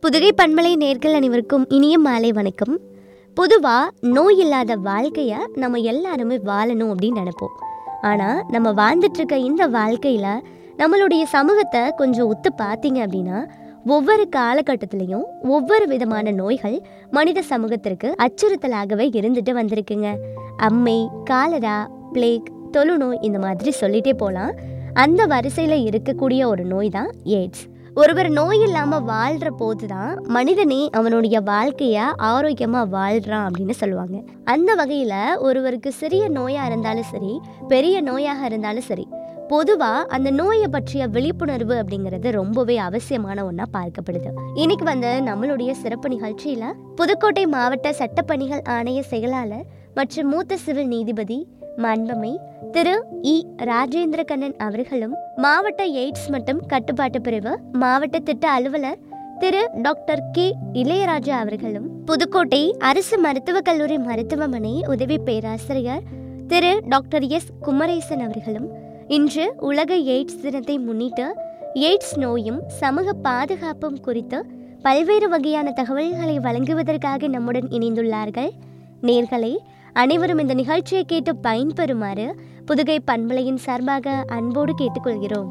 புதுகை பண்பலை நேர்கள் அனைவருக்கும் இனிய மாலை வணக்கம் பொதுவாக நோய் இல்லாத வாழ்க்கையை நம்ம எல்லாருமே வாழணும் அப்படின்னு நினைப்போம் ஆனால் நம்ம வாழ்ந்துட்டு இருக்க இந்த வாழ்க்கையில் நம்மளுடைய சமூகத்தை கொஞ்சம் ஒத்து பார்த்தீங்க அப்படின்னா ஒவ்வொரு காலகட்டத்திலையும் ஒவ்வொரு விதமான நோய்கள் மனித சமூகத்திற்கு அச்சுறுத்தலாகவே இருந்துட்டு வந்திருக்குங்க அம்மை காலரா பிளேக் தொழுநோய் இந்த மாதிரி சொல்லிட்டே போகலாம் அந்த வரிசையில் இருக்கக்கூடிய ஒரு நோய் தான் எய்ட்ஸ் ஒருவர் நோய் இல்லாமல் வாழ்கிற போது தான் மனிதனே அவனுடைய வாழ்க்கையை ஆரோக்கியமாக வாழ்கிறான் அப்படின்னு சொல்லுவாங்க அந்த வகையில் ஒருவருக்கு சிறிய நோயாக இருந்தாலும் சரி பெரிய நோயாக இருந்தாலும் சரி பொதுவாக அந்த நோயை பற்றிய விழிப்புணர்வு அப்படிங்கிறது ரொம்பவே அவசியமான ஒன்றா பார்க்கப்படுது இன்னைக்கு வந்து நம்மளுடைய சிறப்பு நிகழ்ச்சியில் புதுக்கோட்டை மாவட்ட சட்டப்பணிகள் ஆணைய செயலாளர் மற்றும் மூத்த சிவில் நீதிபதி மாண்பமை திரு இ ராஜேந்திர கண்ணன் அவர்களும் மாவட்ட எய்ட்ஸ் மற்றும் கட்டுப்பாட்டு பிரிவு மாவட்ட திட்ட அலுவலர் திரு டாக்டர் கே இளையராஜா அவர்களும் புதுக்கோட்டை அரசு மருத்துவக் கல்லூரி மருத்துவமனை உதவி பேராசிரியர் திரு டாக்டர் எஸ் குமரேசன் அவர்களும் இன்று உலக எய்ட்ஸ் தினத்தை முன்னிட்டு எய்ட்ஸ் நோயும் சமூக பாதுகாப்பும் குறித்து பல்வேறு வகையான தகவல்களை வழங்குவதற்காக நம்முடன் இணைந்துள்ளார்கள் நேர்களே அனைவரும் இந்த நிகழ்ச்சியை கேட்டு பயன்பெறுமாறு புதுகை பண்பலையின் சார்பாக அன்போடு கேட்டுக்கொள்கிறோம்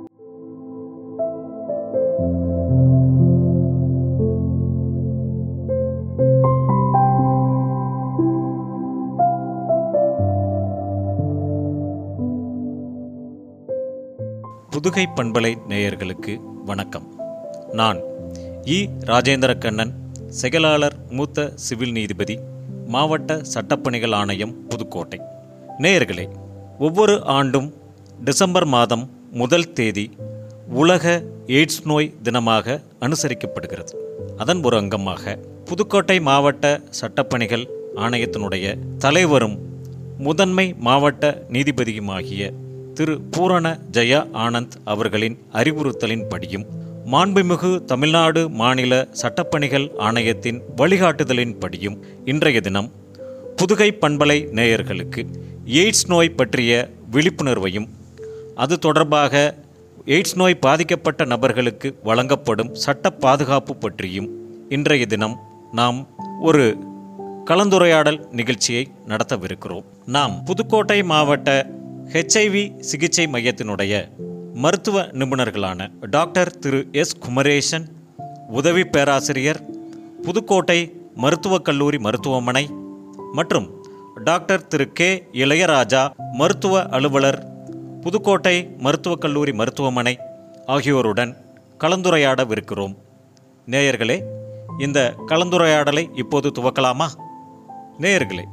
புதுகை பண்பலை நேயர்களுக்கு வணக்கம் நான் இ ராஜேந்திர கண்ணன் செயலாளர் மூத்த சிவில் நீதிபதி மாவட்ட சட்டப்பணிகள் ஆணையம் புதுக்கோட்டை நேயர்களே ஒவ்வொரு ஆண்டும் டிசம்பர் மாதம் முதல் தேதி உலக எய்ட்ஸ் நோய் தினமாக அனுசரிக்கப்படுகிறது அதன் ஒரு அங்கமாக புதுக்கோட்டை மாவட்ட சட்டப்பணிகள் ஆணையத்தினுடைய தலைவரும் முதன்மை மாவட்ட நீதிபதியுமாகிய திரு பூரண ஜெயா ஆனந்த் அவர்களின் அறிவுறுத்தலின்படியும் மாண்புமிகு தமிழ்நாடு மாநில சட்டப்பணிகள் ஆணையத்தின் வழிகாட்டுதலின்படியும் இன்றைய தினம் புதுகை பண்பலை நேயர்களுக்கு எய்ட்ஸ் நோய் பற்றிய விழிப்புணர்வையும் அது தொடர்பாக எய்ட்ஸ் நோய் பாதிக்கப்பட்ட நபர்களுக்கு வழங்கப்படும் சட்ட பாதுகாப்பு பற்றியும் இன்றைய தினம் நாம் ஒரு கலந்துரையாடல் நிகழ்ச்சியை நடத்தவிருக்கிறோம் நாம் புதுக்கோட்டை மாவட்ட ஹெச்ஐவி சிகிச்சை மையத்தினுடைய மருத்துவ நிபுணர்களான டாக்டர் திரு எஸ் குமரேசன் உதவி பேராசிரியர் புதுக்கோட்டை மருத்துவக் கல்லூரி மருத்துவமனை மற்றும் டாக்டர் திரு கே இளையராஜா மருத்துவ அலுவலர் புதுக்கோட்டை மருத்துவக் கல்லூரி மருத்துவமனை ஆகியோருடன் கலந்துரையாடவிருக்கிறோம் நேயர்களே இந்த கலந்துரையாடலை இப்போது துவக்கலாமா நேயர்களே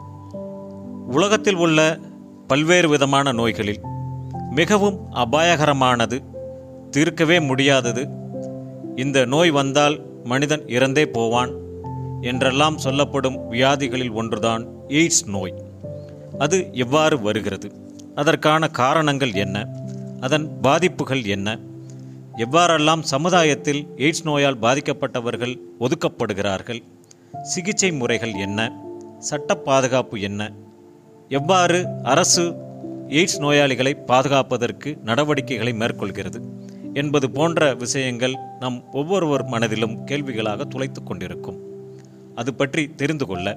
உலகத்தில் உள்ள பல்வேறு விதமான நோய்களில் மிகவும் அபாயகரமானது தீர்க்கவே முடியாதது இந்த நோய் வந்தால் மனிதன் இறந்தே போவான் என்றெல்லாம் சொல்லப்படும் வியாதிகளில் ஒன்றுதான் எய்ட்ஸ் நோய் அது எவ்வாறு வருகிறது அதற்கான காரணங்கள் என்ன அதன் பாதிப்புகள் என்ன எவ்வாறெல்லாம் சமுதாயத்தில் எய்ட்ஸ் நோயால் பாதிக்கப்பட்டவர்கள் ஒதுக்கப்படுகிறார்கள் சிகிச்சை முறைகள் என்ன சட்ட பாதுகாப்பு என்ன எவ்வாறு அரசு எய்ட்ஸ் நோயாளிகளை பாதுகாப்பதற்கு நடவடிக்கைகளை மேற்கொள்கிறது என்பது போன்ற விஷயங்கள் நம் ஒவ்வொருவர் மனதிலும் கேள்விகளாக துளைத்து கொண்டிருக்கும் அது பற்றி தெரிந்து கொள்ள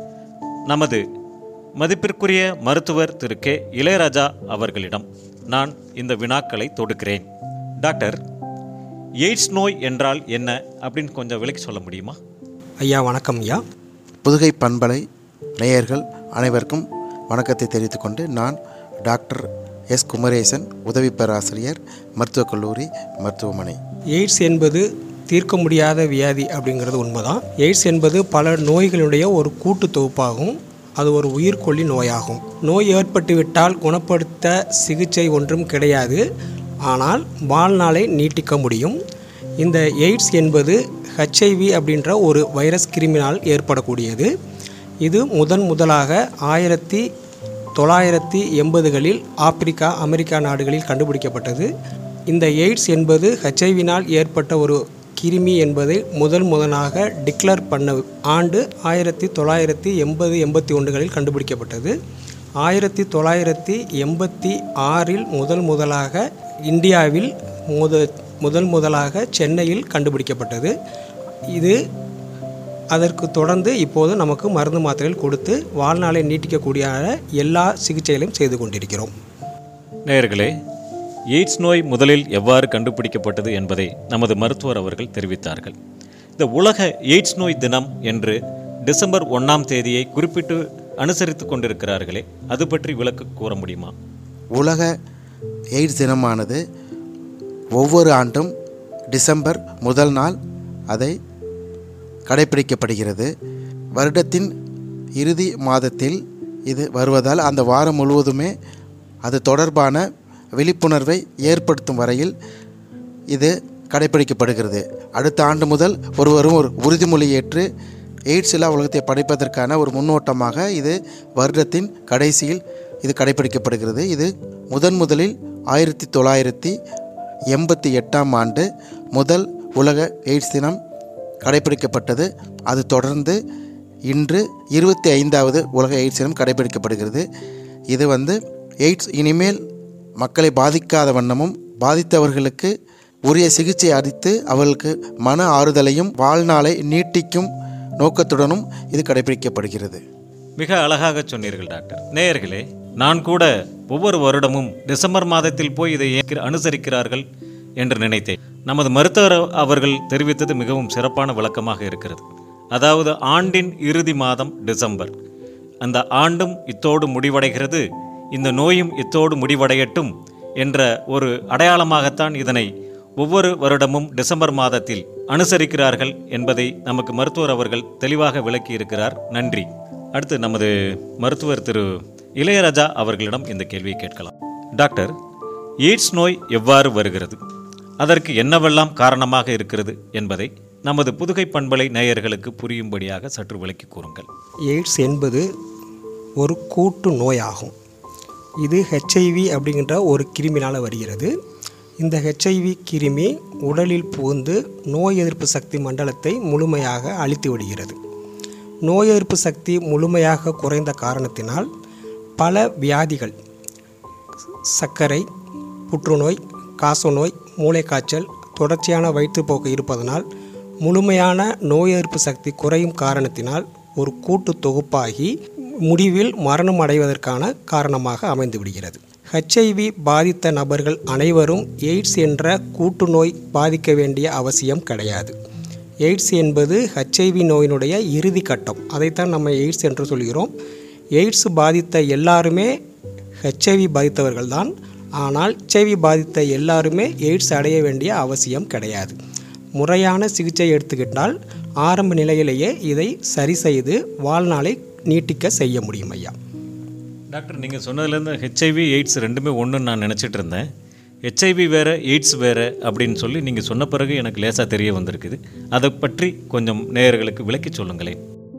நமது மதிப்பிற்குரிய மருத்துவர் திரு கே இளையராஜா அவர்களிடம் நான் இந்த வினாக்களை தொடுக்கிறேன் டாக்டர் எய்ட்ஸ் நோய் என்றால் என்ன அப்படின்னு கொஞ்சம் விளக்கி சொல்ல முடியுமா ஐயா வணக்கம் ஐயா புதுகை பண்பலை நேயர்கள் அனைவருக்கும் வணக்கத்தை தெரிவித்துக் கொண்டு நான் டாக்டர் எஸ் குமரேசன் உதவி பேராசிரியர் மருத்துவக் கல்லூரி மருத்துவமனை எய்ட்ஸ் என்பது தீர்க்க முடியாத வியாதி அப்படிங்கிறது உண்மைதான் எய்ட்ஸ் என்பது பல நோய்களுடைய ஒரு கூட்டு தொகுப்பாகும் அது ஒரு உயிர்கொல்லி நோயாகும் நோய் ஏற்பட்டுவிட்டால் குணப்படுத்த சிகிச்சை ஒன்றும் கிடையாது ஆனால் வாழ்நாளை நீட்டிக்க முடியும் இந்த எய்ட்ஸ் என்பது ஹெச்ஐவி அப்படின்ற ஒரு வைரஸ் கிருமினால் ஏற்படக்கூடியது இது முதன் முதலாக ஆயிரத்தி தொள்ளாயிரத்தி எண்பதுகளில் ஆப்பிரிக்கா அமெரிக்கா நாடுகளில் கண்டுபிடிக்கப்பட்டது இந்த எய்ட்ஸ் என்பது ஹெச்ஐவினால் ஏற்பட்ட ஒரு கிருமி என்பதை முதல் முதலாக டிக்ளேர் பண்ண ஆண்டு ஆயிரத்தி தொள்ளாயிரத்தி எண்பது எண்பத்தி ஒன்றுகளில் கண்டுபிடிக்கப்பட்டது ஆயிரத்தி தொள்ளாயிரத்தி எண்பத்தி ஆறில் முதல் முதலாக இந்தியாவில் முத முதல் முதலாக சென்னையில் கண்டுபிடிக்கப்பட்டது இது அதற்கு தொடர்ந்து இப்போது நமக்கு மருந்து மாத்திரைகள் கொடுத்து வாழ்நாளை நீட்டிக்கக்கூடிய எல்லா சிகிச்சைகளையும் செய்து கொண்டிருக்கிறோம் நேயர்களே எய்ட்ஸ் நோய் முதலில் எவ்வாறு கண்டுபிடிக்கப்பட்டது என்பதை நமது மருத்துவர் அவர்கள் தெரிவித்தார்கள் இந்த உலக எய்ட்ஸ் நோய் தினம் என்று டிசம்பர் ஒன்றாம் தேதியை குறிப்பிட்டு அனுசரித்து கொண்டிருக்கிறார்களே அது பற்றி விளக்கு கூற முடியுமா உலக எய்ட்ஸ் தினமானது ஒவ்வொரு ஆண்டும் டிசம்பர் முதல் நாள் அதை கடைபிடிக்கப்படுகிறது வருடத்தின் இறுதி மாதத்தில் இது வருவதால் அந்த வாரம் முழுவதுமே அது தொடர்பான விழிப்புணர்வை ஏற்படுத்தும் வரையில் இது கடைபிடிக்கப்படுகிறது அடுத்த ஆண்டு முதல் ஒருவரும் ஒரு உறுதிமொழி ஏற்று எய்ட்ஸ் இல்லா உலகத்தை படைப்பதற்கான ஒரு முன்னோட்டமாக இது வருடத்தின் கடைசியில் இது கடைபிடிக்கப்படுகிறது இது முதன் முதலில் ஆயிரத்தி தொள்ளாயிரத்தி எண்பத்தி எட்டாம் ஆண்டு முதல் உலக எய்ட்ஸ் தினம் கடைபிடிக்கப்பட்டது அது தொடர்ந்து இன்று இருபத்தி ஐந்தாவது உலக எய்ட்ஸ் தினம் கடைபிடிக்கப்படுகிறது இது வந்து எய்ட்ஸ் இனிமேல் மக்களை பாதிக்காத வண்ணமும் பாதித்தவர்களுக்கு உரிய சிகிச்சை அளித்து அவர்களுக்கு மன ஆறுதலையும் வாழ்நாளை நீட்டிக்கும் நோக்கத்துடனும் இது கடைபிடிக்கப்படுகிறது மிக அழகாக சொன்னீர்கள் டாக்டர் நேயர்களே நான் கூட ஒவ்வொரு வருடமும் டிசம்பர் மாதத்தில் போய் இதை ஏற்க- அனுசரிக்கிறார்கள் என்று நினைத்தேன் நமது மருத்துவர் அவர்கள் தெரிவித்தது மிகவும் சிறப்பான விளக்கமாக இருக்கிறது அதாவது ஆண்டின் இறுதி மாதம் டிசம்பர் அந்த ஆண்டும் இத்தோடு முடிவடைகிறது இந்த நோயும் இத்தோடு முடிவடையட்டும் என்ற ஒரு அடையாளமாகத்தான் இதனை ஒவ்வொரு வருடமும் டிசம்பர் மாதத்தில் அனுசரிக்கிறார்கள் என்பதை நமக்கு மருத்துவர் அவர்கள் தெளிவாக விளக்கியிருக்கிறார் நன்றி அடுத்து நமது மருத்துவர் திரு இளையராஜா அவர்களிடம் இந்த கேள்வியை கேட்கலாம் டாக்டர் எய்ட்ஸ் நோய் எவ்வாறு வருகிறது அதற்கு என்னவெல்லாம் காரணமாக இருக்கிறது என்பதை நமது புதுகை பண்பலை நேயர்களுக்கு புரியும்படியாக சற்று விளக்கி கூறுங்கள் எய்ட்ஸ் என்பது ஒரு கூட்டு நோயாகும் இது ஹெச்ஐவி அப்படிங்கிற ஒரு கிருமினால் வருகிறது இந்த ஹெச்ஐவி கிருமி உடலில் புகுந்து நோய் எதிர்ப்பு சக்தி மண்டலத்தை முழுமையாக அழித்து விடுகிறது நோய் எதிர்ப்பு சக்தி முழுமையாக குறைந்த காரணத்தினால் பல வியாதிகள் சர்க்கரை புற்றுநோய் காசநோய் மூளைக்காய்ச்சல் தொடர்ச்சியான வயிற்றுப்போக்கு இருப்பதனால் முழுமையான நோய் எதிர்ப்பு சக்தி குறையும் காரணத்தினால் ஒரு கூட்டு தொகுப்பாகி முடிவில் மரணம் அடைவதற்கான காரணமாக அமைந்து விடுகிறது ஹெச்ஐவி பாதித்த நபர்கள் அனைவரும் எய்ட்ஸ் என்ற கூட்டு நோய் பாதிக்க வேண்டிய அவசியம் கிடையாது எய்ட்ஸ் என்பது ஹெச்ஐவி நோயினுடைய இறுதி கட்டம் அதைத்தான் நம்ம எய்ட்ஸ் என்று சொல்கிறோம் எய்ட்ஸ் பாதித்த எல்லாருமே ஹெச்ஐவி பாதித்தவர்கள்தான் ஆனால் ஹெச்ஐவி பாதித்த எல்லாருமே எய்ட்ஸ் அடைய வேண்டிய அவசியம் கிடையாது முறையான சிகிச்சை எடுத்துக்கிட்டால் ஆரம்ப நிலையிலேயே இதை சரி செய்து வாழ்நாளை நீட்டிக்க செய்ய முடியும் ஐயா டாக்டர் நீங்கள் சொன்னதுலேருந்து ஹெச்ஐவி எய்ட்ஸ் ரெண்டுமே ஒன்றுன்னு நான் நினச்சிட்டு இருந்தேன் ஹெச்ஐவி வேறு எய்ட்ஸ் வேறு அப்படின்னு சொல்லி நீங்கள் சொன்ன பிறகு எனக்கு லேசாக தெரிய வந்திருக்குது அதை பற்றி கொஞ்சம் நேயர்களுக்கு விளக்கி சொல்லுங்களேன்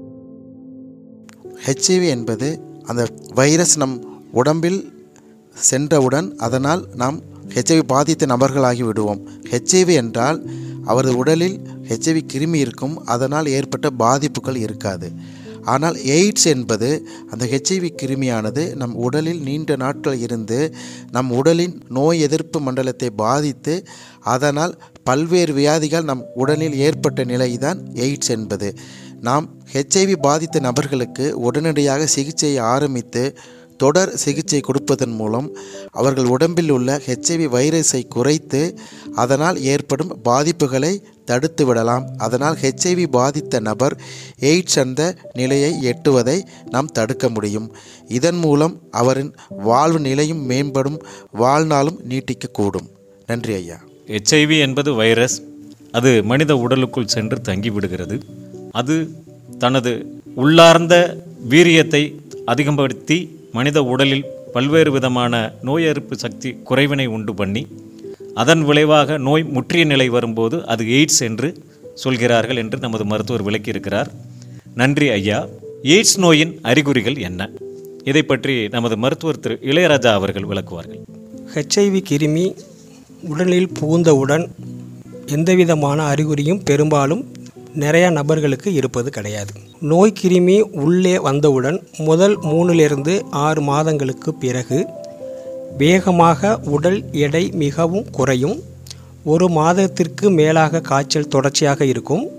ஹெச்ஐவி என்பது அந்த வைரஸ் நம் உடம்பில் சென்றவுடன் அதனால் நாம் ஹெச்ஐவி பாதித்த நபர்களாகி விடுவோம் ஹெச்ஐவி என்றால் அவரது உடலில் ஹெச்ஐவி கிருமி இருக்கும் அதனால் ஏற்பட்ட பாதிப்புகள் இருக்காது ஆனால் எய்ட்ஸ் என்பது அந்த ஹெச்ஐவி கிருமியானது நம் உடலில் நீண்ட நாட்கள் இருந்து நம் உடலின் நோய் எதிர்ப்பு மண்டலத்தை பாதித்து அதனால் பல்வேறு வியாதிகள் நம் உடலில் ஏற்பட்ட நிலைதான் எய்ட்ஸ் என்பது நாம் ஹெச்ஐவி பாதித்த நபர்களுக்கு உடனடியாக சிகிச்சையை ஆரம்பித்து தொடர் சிகிச்சை கொடுப்பதன் மூலம் அவர்கள் உடம்பில் உள்ள ஹெச்ஐவி வைரஸை குறைத்து அதனால் ஏற்படும் பாதிப்புகளை தடுத்து விடலாம் அதனால் ஹெச்ஐவி பாதித்த நபர் எய்ட்ஸ் அந்த நிலையை எட்டுவதை நாம் தடுக்க முடியும் இதன் மூலம் அவரின் வாழ்வு நிலையும் மேம்படும் வாழ்நாளும் நீட்டிக்கக்கூடும் நன்றி ஐயா ஹெச்ஐவி என்பது வைரஸ் அது மனித உடலுக்குள் சென்று தங்கிவிடுகிறது அது தனது உள்ளார்ந்த வீரியத்தை அதிகப்படுத்தி மனித உடலில் பல்வேறு விதமான நோய் எதிர்ப்பு சக்தி குறைவினை உண்டு பண்ணி அதன் விளைவாக நோய் முற்றிய நிலை வரும்போது அது எய்ட்ஸ் என்று சொல்கிறார்கள் என்று நமது மருத்துவர் விளக்கியிருக்கிறார் நன்றி ஐயா எய்ட்ஸ் நோயின் அறிகுறிகள் என்ன இதை பற்றி நமது மருத்துவர் திரு இளையராஜா அவர்கள் விளக்குவார்கள் ஹெச்ஐவி கிருமி உடலில் புகுந்தவுடன் எந்தவிதமான அறிகுறியும் பெரும்பாலும் நிறைய நபர்களுக்கு இருப்பது கிடையாது நோய் கிருமி உள்ளே வந்தவுடன் முதல் மூணிலிருந்து ஆறு மாதங்களுக்கு பிறகு வேகமாக உடல் எடை மிகவும் குறையும் ஒரு மாதத்திற்கு மேலாக காய்ச்சல் தொடர்ச்சியாக இருக்கும்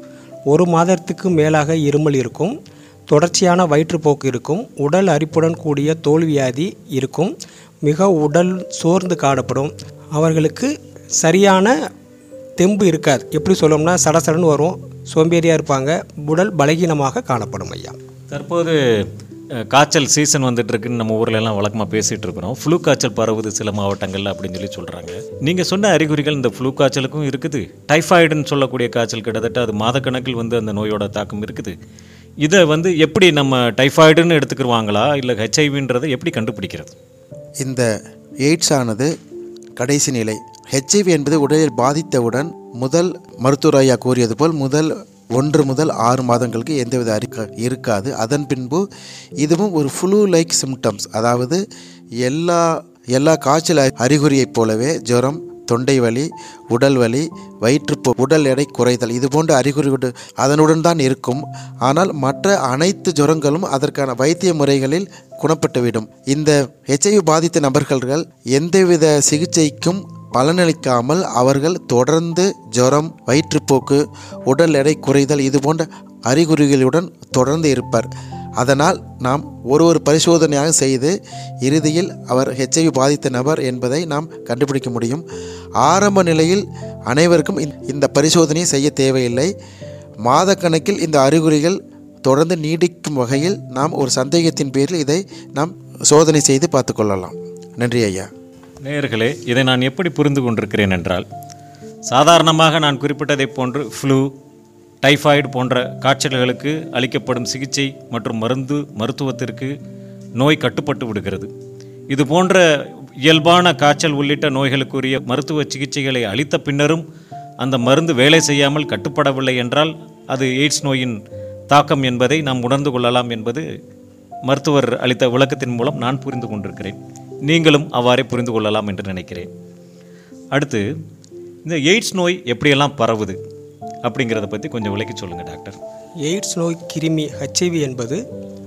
ஒரு மாதத்துக்கு மேலாக இருமல் இருக்கும் தொடர்ச்சியான வயிற்றுப்போக்கு இருக்கும் உடல் அரிப்புடன் கூடிய தோல்வியாதி இருக்கும் மிக உடல் சோர்ந்து காணப்படும் அவர்களுக்கு சரியான தெம்பு இருக்காது எப்படி சொல்லணும்னா சடசடன்னு வரும் சோம்பேறியாக இருப்பாங்க உடல் பலகீனமாக காணப்படும் ஐயா தற்போது அஹ், காய்ச்சல் சீசன் வந்துட்டு இருக்குன்னு நம்ம ஊர்ல எல்லாம் வழக்கமாக பேசிட்டு இருக்கிறோம் ஃப்ளூ காய்ச்சல் பரவுது சில மாவட்டங்கள்ல அப்படின்னு சொல்லி சொல்றாங்க நீங்க சொன்ன அறிகுறிகள் இந்த ஃப்ளூ காய்ச்சலுக்கும் இருக்குது டைஃபாய்டுன்னு சொல்லக்கூடிய காய்ச்சல் கிட்டத்தட்ட அது மாதக்கணக்கில் வந்து அந்த நோயோட தாக்கம் இருக்குது இதை வந்து எப்படி நம்ம டைஃபாய்டுன்னு எடுத்துக்கிருவாங்களா இல்லை ஹெச்ஐவின்றதை எப்படி கண்டுபிடிக்கிறது இந்த எய்ட்ஸ் ஆனது கடைசி நிலை ஹெச்ஐவி என்பது உடலில் பாதித்தவுடன் முதல் மருத்துவர் ஐயா கூறியது போல் முதல் ஒன்று முதல் ஆறு மாதங்களுக்கு எந்தவித அறிக்க இருக்காது அதன் பின்பு இதுவும் ஒரு ஃப்ளூ லைக் சிம்டம்ஸ் அதாவது எல்லா எல்லா காய்ச்சல் அறி- அறிகுறியைப் போலவே ஜுரம் தொண்டை வலி உடல் வலி வயிற்றுப்போ உடல் எடை குறைதல் இது போன்ற அறிகுறிகள் அதனுடன் தான் இருக்கும் ஆனால் மற்ற அனைத்து ஜுரங்களும் அதற்கான வைத்திய முறைகளில் குணப்பட்டுவிடும் இந்த ஹெச்ஐவி பாதித்த நபர்கள் எந்தவித சிகிச்சைக்கும் பலனளிக்காமல் அவர்கள் தொடர்ந்து ஜுரம் வயிற்றுப்போக்கு உடல் எடை குறைதல் இது போன்ற அறிகுறிகளுடன் தொடர்ந்து இருப்பர் அதனால் நாம் ஒரு ஒரு பரிசோதனையாக செய்து இறுதியில் அவர் ஹெச்ஐவி பாதித்த நபர் என்பதை நாம் கண்டுபிடிக்க முடியும் ஆரம்ப நிலையில் அனைவருக்கும் இந்த- இந்த பரிசோதனையை செய்ய தேவையில்லை மாதக்கணக்கில் இந்த அறிகுறிகள் தொடர்ந்து நீடிக்கும் வகையில் நாம் ஒரு சந்தேகத்தின் பேரில் இதை நாம் சோதனை செய்து பார்த்துக்கொள்ளலாம் நன்றி ஐயா நேயர்களே இதை நான் எப்படி புரிந்து கொண்டிருக்கிறேன் என்றால் சாதாரணமாக நான் குறிப்பிட்டதைப் போன்று ஃப்ளூ டைஃபாய்டு போன்ற காய்ச்சல்களுக்கு அளிக்கப்படும் சிகிச்சை மற்றும் மருந்து மருத்துவத்திற்கு நோய் கட்டுப்பட்டு விடுகிறது இது போன்ற இயல்பான காய்ச்சல் உள்ளிட்ட நோய்களுக்குரிய மருத்துவ சிகிச்சைகளை அளித்த பின்னரும் அந்த மருந்து வேலை செய்யாமல் கட்டுப்படவில்லை என்றால் அது எய்ட்ஸ் நோயின் தாக்கம் என்பதை நாம் உணர்ந்து கொள்ளலாம் என்பது மருத்துவர் அளித்த விளக்கத்தின் மூலம் நான் புரிந்து கொண்டிருக்கிறேன் நீங்களும் அவ்வாறே புரிந்து கொள்ளலாம் என்று நினைக்கிறேன் அடுத்து இந்த எய்ட்ஸ் நோய் எப்படியெல்லாம் பரவுது அப்படிங்கிறத பற்றி கொஞ்சம் விளக்கி சொல்லுங்கள் டாக்டர் எய்ட்ஸ் நோய் கிருமி ஹெச்ஐவி என்பது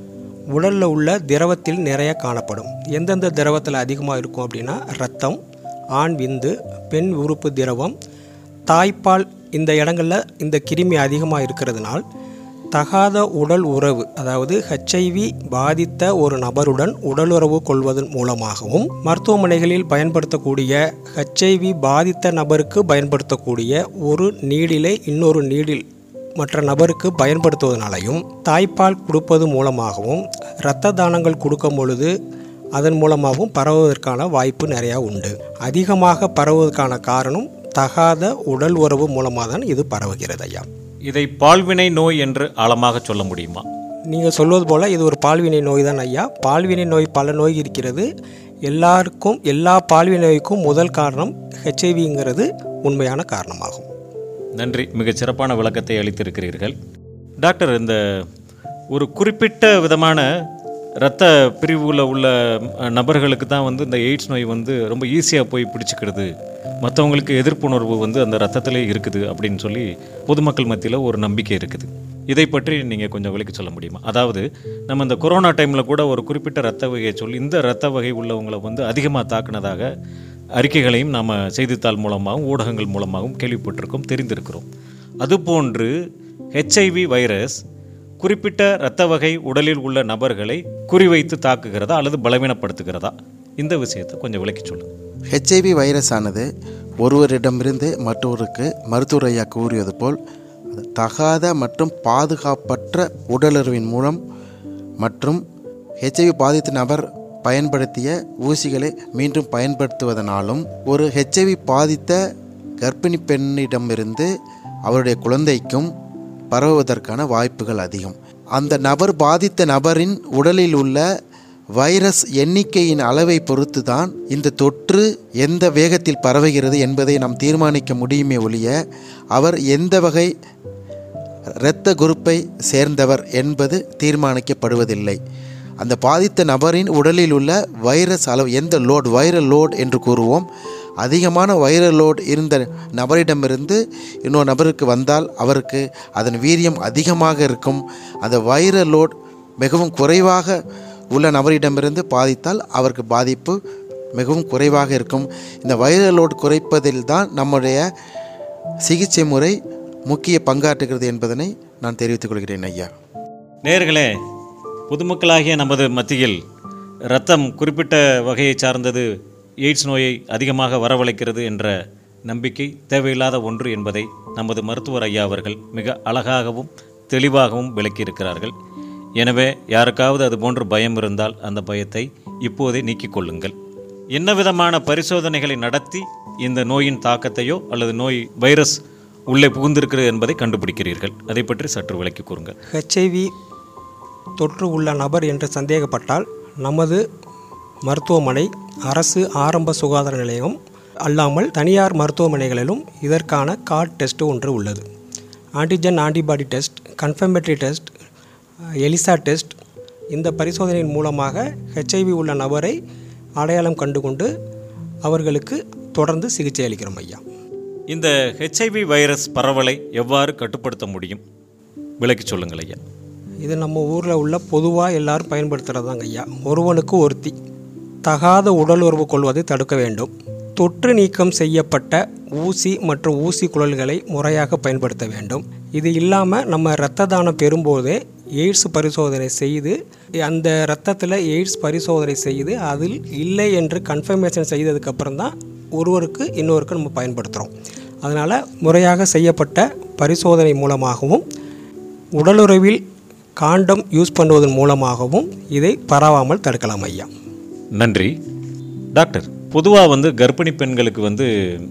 உடலில் உள்ள திரவத்தில் நிறைய காணப்படும் எந்தெந்த திரவத்தில் அதிகமாக இருக்கும் அப்படின்னா ரத்தம் ஆண் விந்து பெண் உறுப்பு திரவம் தாய்ப்பால் இந்த இடங்களில் இந்த கிருமி அதிகமாக இருக்கிறதுனால் தகாத உடல் உறவு அதாவது ஹெச்ஐவி பாதித்த ஒரு நபருடன் உடலுறவு கொள்வதன் மூலமாகவும் மருத்துவமனைகளில் பயன்படுத்தக்கூடிய ஹெச்ஐவி பாதித்த நபருக்கு பயன்படுத்தக்கூடிய ஒரு நீடிலை இன்னொரு நீடில் மற்ற நபருக்கு பயன்படுத்துவதனாலையும் தாய்ப்பால் கொடுப்பது மூலமாகவும் இரத்த தானங்கள் கொடுக்கும் பொழுது அதன் மூலமாகவும் பரவுவதற்கான வாய்ப்பு நிறையா உண்டு அதிகமாக பரவுவதற்கான காரணம் தகாத உடல் உறவு மூலமாக தான் இது பரவுகிறது ஐயா இதை பால்வினை நோய் என்று ஆழமாக சொல்ல முடியுமா நீங்கள் சொல்வது போல் இது ஒரு பால்வினை நோய் தான் ஐயா பால்வினை நோய் பல நோய் இருக்கிறது எல்லாருக்கும் எல்லா பால்வினை நோய்க்கும் முதல் காரணம் ஹெச்ஐவிங்கிறது உண்மையான காரணமாகும் நன்றி மிகச் சிறப்பான விளக்கத்தை அளித்திருக்கிறீர்கள் டாக்டர் இந்த ஒரு குறிப்பிட்ட விதமான இரத்த பிரிவுல உள்ள அஹ், நபர்களுக்கு தான் வந்து இந்த எய்ட்ஸ் நோய் வந்து ரொம்ப ஈஸியாக போய் பிடிச்சிக்கிறது மற்றவங்களுக்கு எதிர்ப்புணர்வு வந்து அந்த ரத்தத்திலே இருக்குது அப்படின்னு சொல்லி பொதுமக்கள் மத்தியில் ஒரு நம்பிக்கை இருக்குது இதை பற்றி நீங்கள் கொஞ்சம் விளக்கி சொல்ல முடியுமா அதாவது நம்ம இந்த கொரோனா டைமில் கூட ஒரு குறிப்பிட்ட ரத்த வகையை சொல்லி இந்த ரத்த வகை உள்ளவங்களை வந்து அதிகமாக தாக்குனதாக அறிக்கைகளையும் நாம் செய்தித்தாள் மூலமாகவும் ஊடகங்கள் மூலமாகவும் கேள்விப்பட்டிருக்கோம் தெரிந்திருக்கிறோம் அதுபோன்று ஹெச்ஐவி வைரஸ் குறிப்பிட்ட இரத்த வகை உடலில் உள்ள நபர்களை குறிவைத்து தாக்குகிறதா அல்லது பலவீனப்படுத்துகிறதா இந்த விஷயத்தை கொஞ்சம் விளக்கி சொல்லுங்கள் ஹெச்ஐவி வைரஸ் ஆனது ஒருவரிடமிருந்து மற்றொருக்கு மருத்துவர் ஐயா கூறியது போல் அது தகாத மற்றும் பாதுகாப்பற்ற உடலுறவின் மூலம் மற்றும் ஹெச்ஐவி பாதித்த நபர் பயன்படுத்திய ஊசிகளை மீண்டும் பயன்படுத்துவதனாலும் ஒரு ஹெச்ஐவி பாதித்த கர்ப்பிணி பெண்ணிடமிருந்து அவருடைய குழந்தைக்கும் பரவுவதற்கான வாய்ப்புகள் அதிகம் அந்த நபர் பாதித்த நபரின் உடலில் உள்ள வைரஸ் எண்ணிக்கையின் அளவை பொறுத்து தான் இந்த தொற்று எந்த வேகத்தில் பரவுகிறது என்பதை நாம் தீர்மானிக்க முடியுமே ஒழிய அவர் எந்த வகை இரத்த குரூப்பை சேர்ந்தவர் என்பது தீர்மானிக்கப்படுவதில்லை அந்த பாதித்த நபரின் உடலில் உள்ள வைரஸ் அளவு எந்த லோட் வைரல் லோட் என்று கூறுவோம் அதிகமான வைரல் லோட் இருந்த நபரிடமிருந்து இன்னொரு நபருக்கு வந்தால் அவருக்கு அதன் வீரியம் அதிகமாக இருக்கும் அந்த வைரல் லோட் மிகவும் குறைவாக உள்ள நபரிடமிருந்து பாதித்தால் அவருக்கு பாதிப்பு மிகவும் குறைவாக இருக்கும் இந்த வைரல் லோட் குறைப்பதில் தான் நம்முடைய சிகிச்சை முறை முக்கிய பங்காற்றுகிறது என்பதனை நான் தெரிவித்துக் கொள்கிறேன் ஐயா நேர்களே பொதுமக்களாகிய நமது மத்தியில் இரத்தம் குறிப்பிட்ட வகையை சார்ந்தது எய்ட்ஸ் நோயை அதிகமாக வரவழைக்கிறது என்ற நம்பிக்கை தேவையில்லாத ஒன்று என்பதை நமது மருத்துவர் ஐயா அவர்கள் மிக அழகாகவும் தெளிவாகவும் விளக்கியிருக்கிறார்கள் எனவே யாருக்காவது அது போன்று பயம் இருந்தால் அந்த பயத்தை இப்போதே நீக்கிக் கொள்ளுங்கள் என்ன விதமான பரிசோதனைகளை நடத்தி இந்த நோயின் தாக்கத்தையோ அல்லது நோய் வைரஸ் உள்ளே புகுந்திருக்கிறது என்பதை கண்டுபிடிக்கிறீர்கள் அதை பற்றி சற்று விளக்கி கூறுங்கள் ஹெச்ஐவி தொற்று உள்ள நபர் என்று சந்தேகப்பட்டால் நமது மருத்துவமனை அரசு ஆரம்ப சுகாதார நிலையம் அல்லாமல் தனியார் மருத்துவமனைகளிலும் இதற்கான கார்ட் டெஸ்ட் ஒன்று உள்ளது antigen antibody test confirmatory test ELISA test இந்த பரிசோதனையின் மூலமாக ஹெச்ஐவி உள்ள நபரை அடையாளம் கண்டுகொண்டு அவர்களுக்கு தொடர்ந்து சிகிச்சை அளிக்கிறோம் ஐயா இந்த ஹெச்ஐவி வைரஸ் பரவலை எவ்வாறு கட்டுப்படுத்த முடியும் விளக்கி சொல்லுங்கள் ஐயா இது நம்ம ஊரில் உள்ள பொதுவாக எல்லாரும் பயன்படுத்துகிறதாங்க ஐயா ஒருவனுக்கு ஒருத்தி தகாத உடல் உறவு கொள்வதை தடுக்க வேண்டும் தொற்று நீக்கம் செய்யப்பட்ட ஊசி மற்றும் ஊசி குழல்களை முறையாக பயன்படுத்த வேண்டும் இது இல்லாமல் நம்ம இரத்த தானம் பெறும்போதே எய்ட்ஸ் பரிசோதனை செய்து அந்த இரத்தத்தில் எய்ட்ஸ் பரிசோதனை செய்து அதில் இல்லை என்று கன்ஃபர்மேஷன் செய்ததுக்கப்புறம் தான் ஒருவருக்கு இன்னொருக்கு நம்ம பயன்படுத்துகிறோம் அதனால் முறையாக செய்யப்பட்ட பரிசோதனை மூலமாகவும் உடலுறவில் காண்டம் யூஸ் பண்ணுவதன் மூலமாகவும் இதை பரவாமல் தடுக்கலாம் ஐயா நன்றி டாக்டர் பொதுவாக வந்து கர்ப்பிணி பெண்களுக்கு வந்து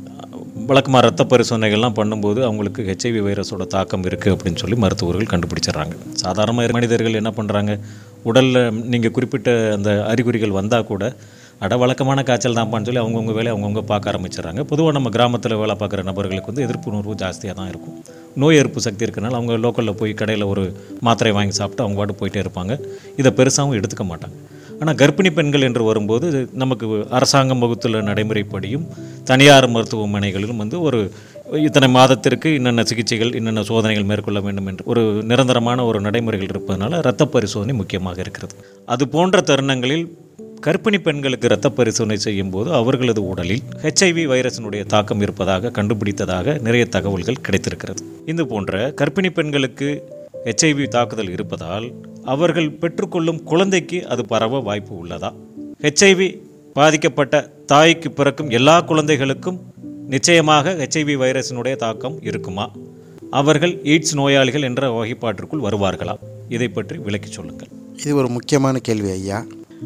வழக்கமாக ரத்த பரிசோதனைகள்லாம் பண்ணும்போது அவங்களுக்கு ஹெச்ஐவி வைரஸோட தாக்கம் இருக்குது அப்படின்னு சொல்லி மருத்துவர்கள் கண்டுபிடிச்சிடுறாங்க சாதாரண மனிதர்கள் என்ன பண்ணுறாங்க உடலில் நீங்கள் குறிப்பிட்ட அந்த அறிகுறிகள் வந்தால் கூட அட வழக்கமான காய்ச்சல் தான்ப்பான்னு சொல்லி அவங்கவுங்க வேலையை அவங்கவுங்க பார்க்க ஆரம்பிச்சிடுறாங்க பொதுவாக நம்ம கிராமத்தில் வேலை பார்க்குற நபர்களுக்கு வந்து எதிர்ப்பு உணர்வு ஜாஸ்தியாக தான் இருக்கும் நோய் எதிர்ப்பு சக்தி இருக்கனால அவங்க லோக்கலில் போய் கடையில் ஒரு மாத்திரை வாங்கி சாப்பிட்டு அவங்க பாட்டு போயிட்டே இருப்பாங்க இதை பெருசாகவும் எடுத்துக்க மாட்டாங்க ஆனால் கர்ப்பிணி பெண்கள் என்று வரும்போது நமக்கு அரசாங்கம் வகுத்துள்ள நடைமுறைப்படியும் தனியார் மருத்துவமனைகளிலும் வந்து ஒரு இத்தனை மாதத்திற்கு இன்னென்ன சிகிச்சைகள் இன்னென்ன சோதனைகள் மேற்கொள்ள வேண்டும் என்று ஒரு நிரந்தரமான ஒரு நடைமுறைகள் இருப்பதனால இரத்த பரிசோதனை முக்கியமாக இருக்கிறது அது போன்ற தருணங்களில் கர்ப்பிணி பெண்களுக்கு இரத்த பரிசோதனை செய்யும் போது அவர்களது உடலில் ஹெச்ஐவி வைரஸினுடைய தாக்கம் இருப்பதாக கண்டுபிடித்ததாக நிறைய தகவல்கள் கிடைத்திருக்கிறது இது போன்ற கர்ப்பிணி பெண்களுக்கு ஹெச்ஐவி தாக்குதல் இருப்பதால் அவர்கள் பெற்றுக்கொள்ளும் குழந்தைக்கு அது பரவ வாய்ப்பு உள்ளதா ஹெச்ஐவி பாதிக்கப்பட்ட தாய்க்கு பிறக்கும் எல்லா குழந்தைகளுக்கும் நிச்சயமாக ஹெச்ஐவி வைரஸினுடைய தாக்கம் இருக்குமா அவர்கள் எய்ட்ஸ் நோயாளிகள் என்ற வகைப்பாட்டிற்குள் வருவார்களா இதை பற்றி விளக்கி சொல்லுங்கள் இது ஒரு முக்கியமான கேள்வி ஐயா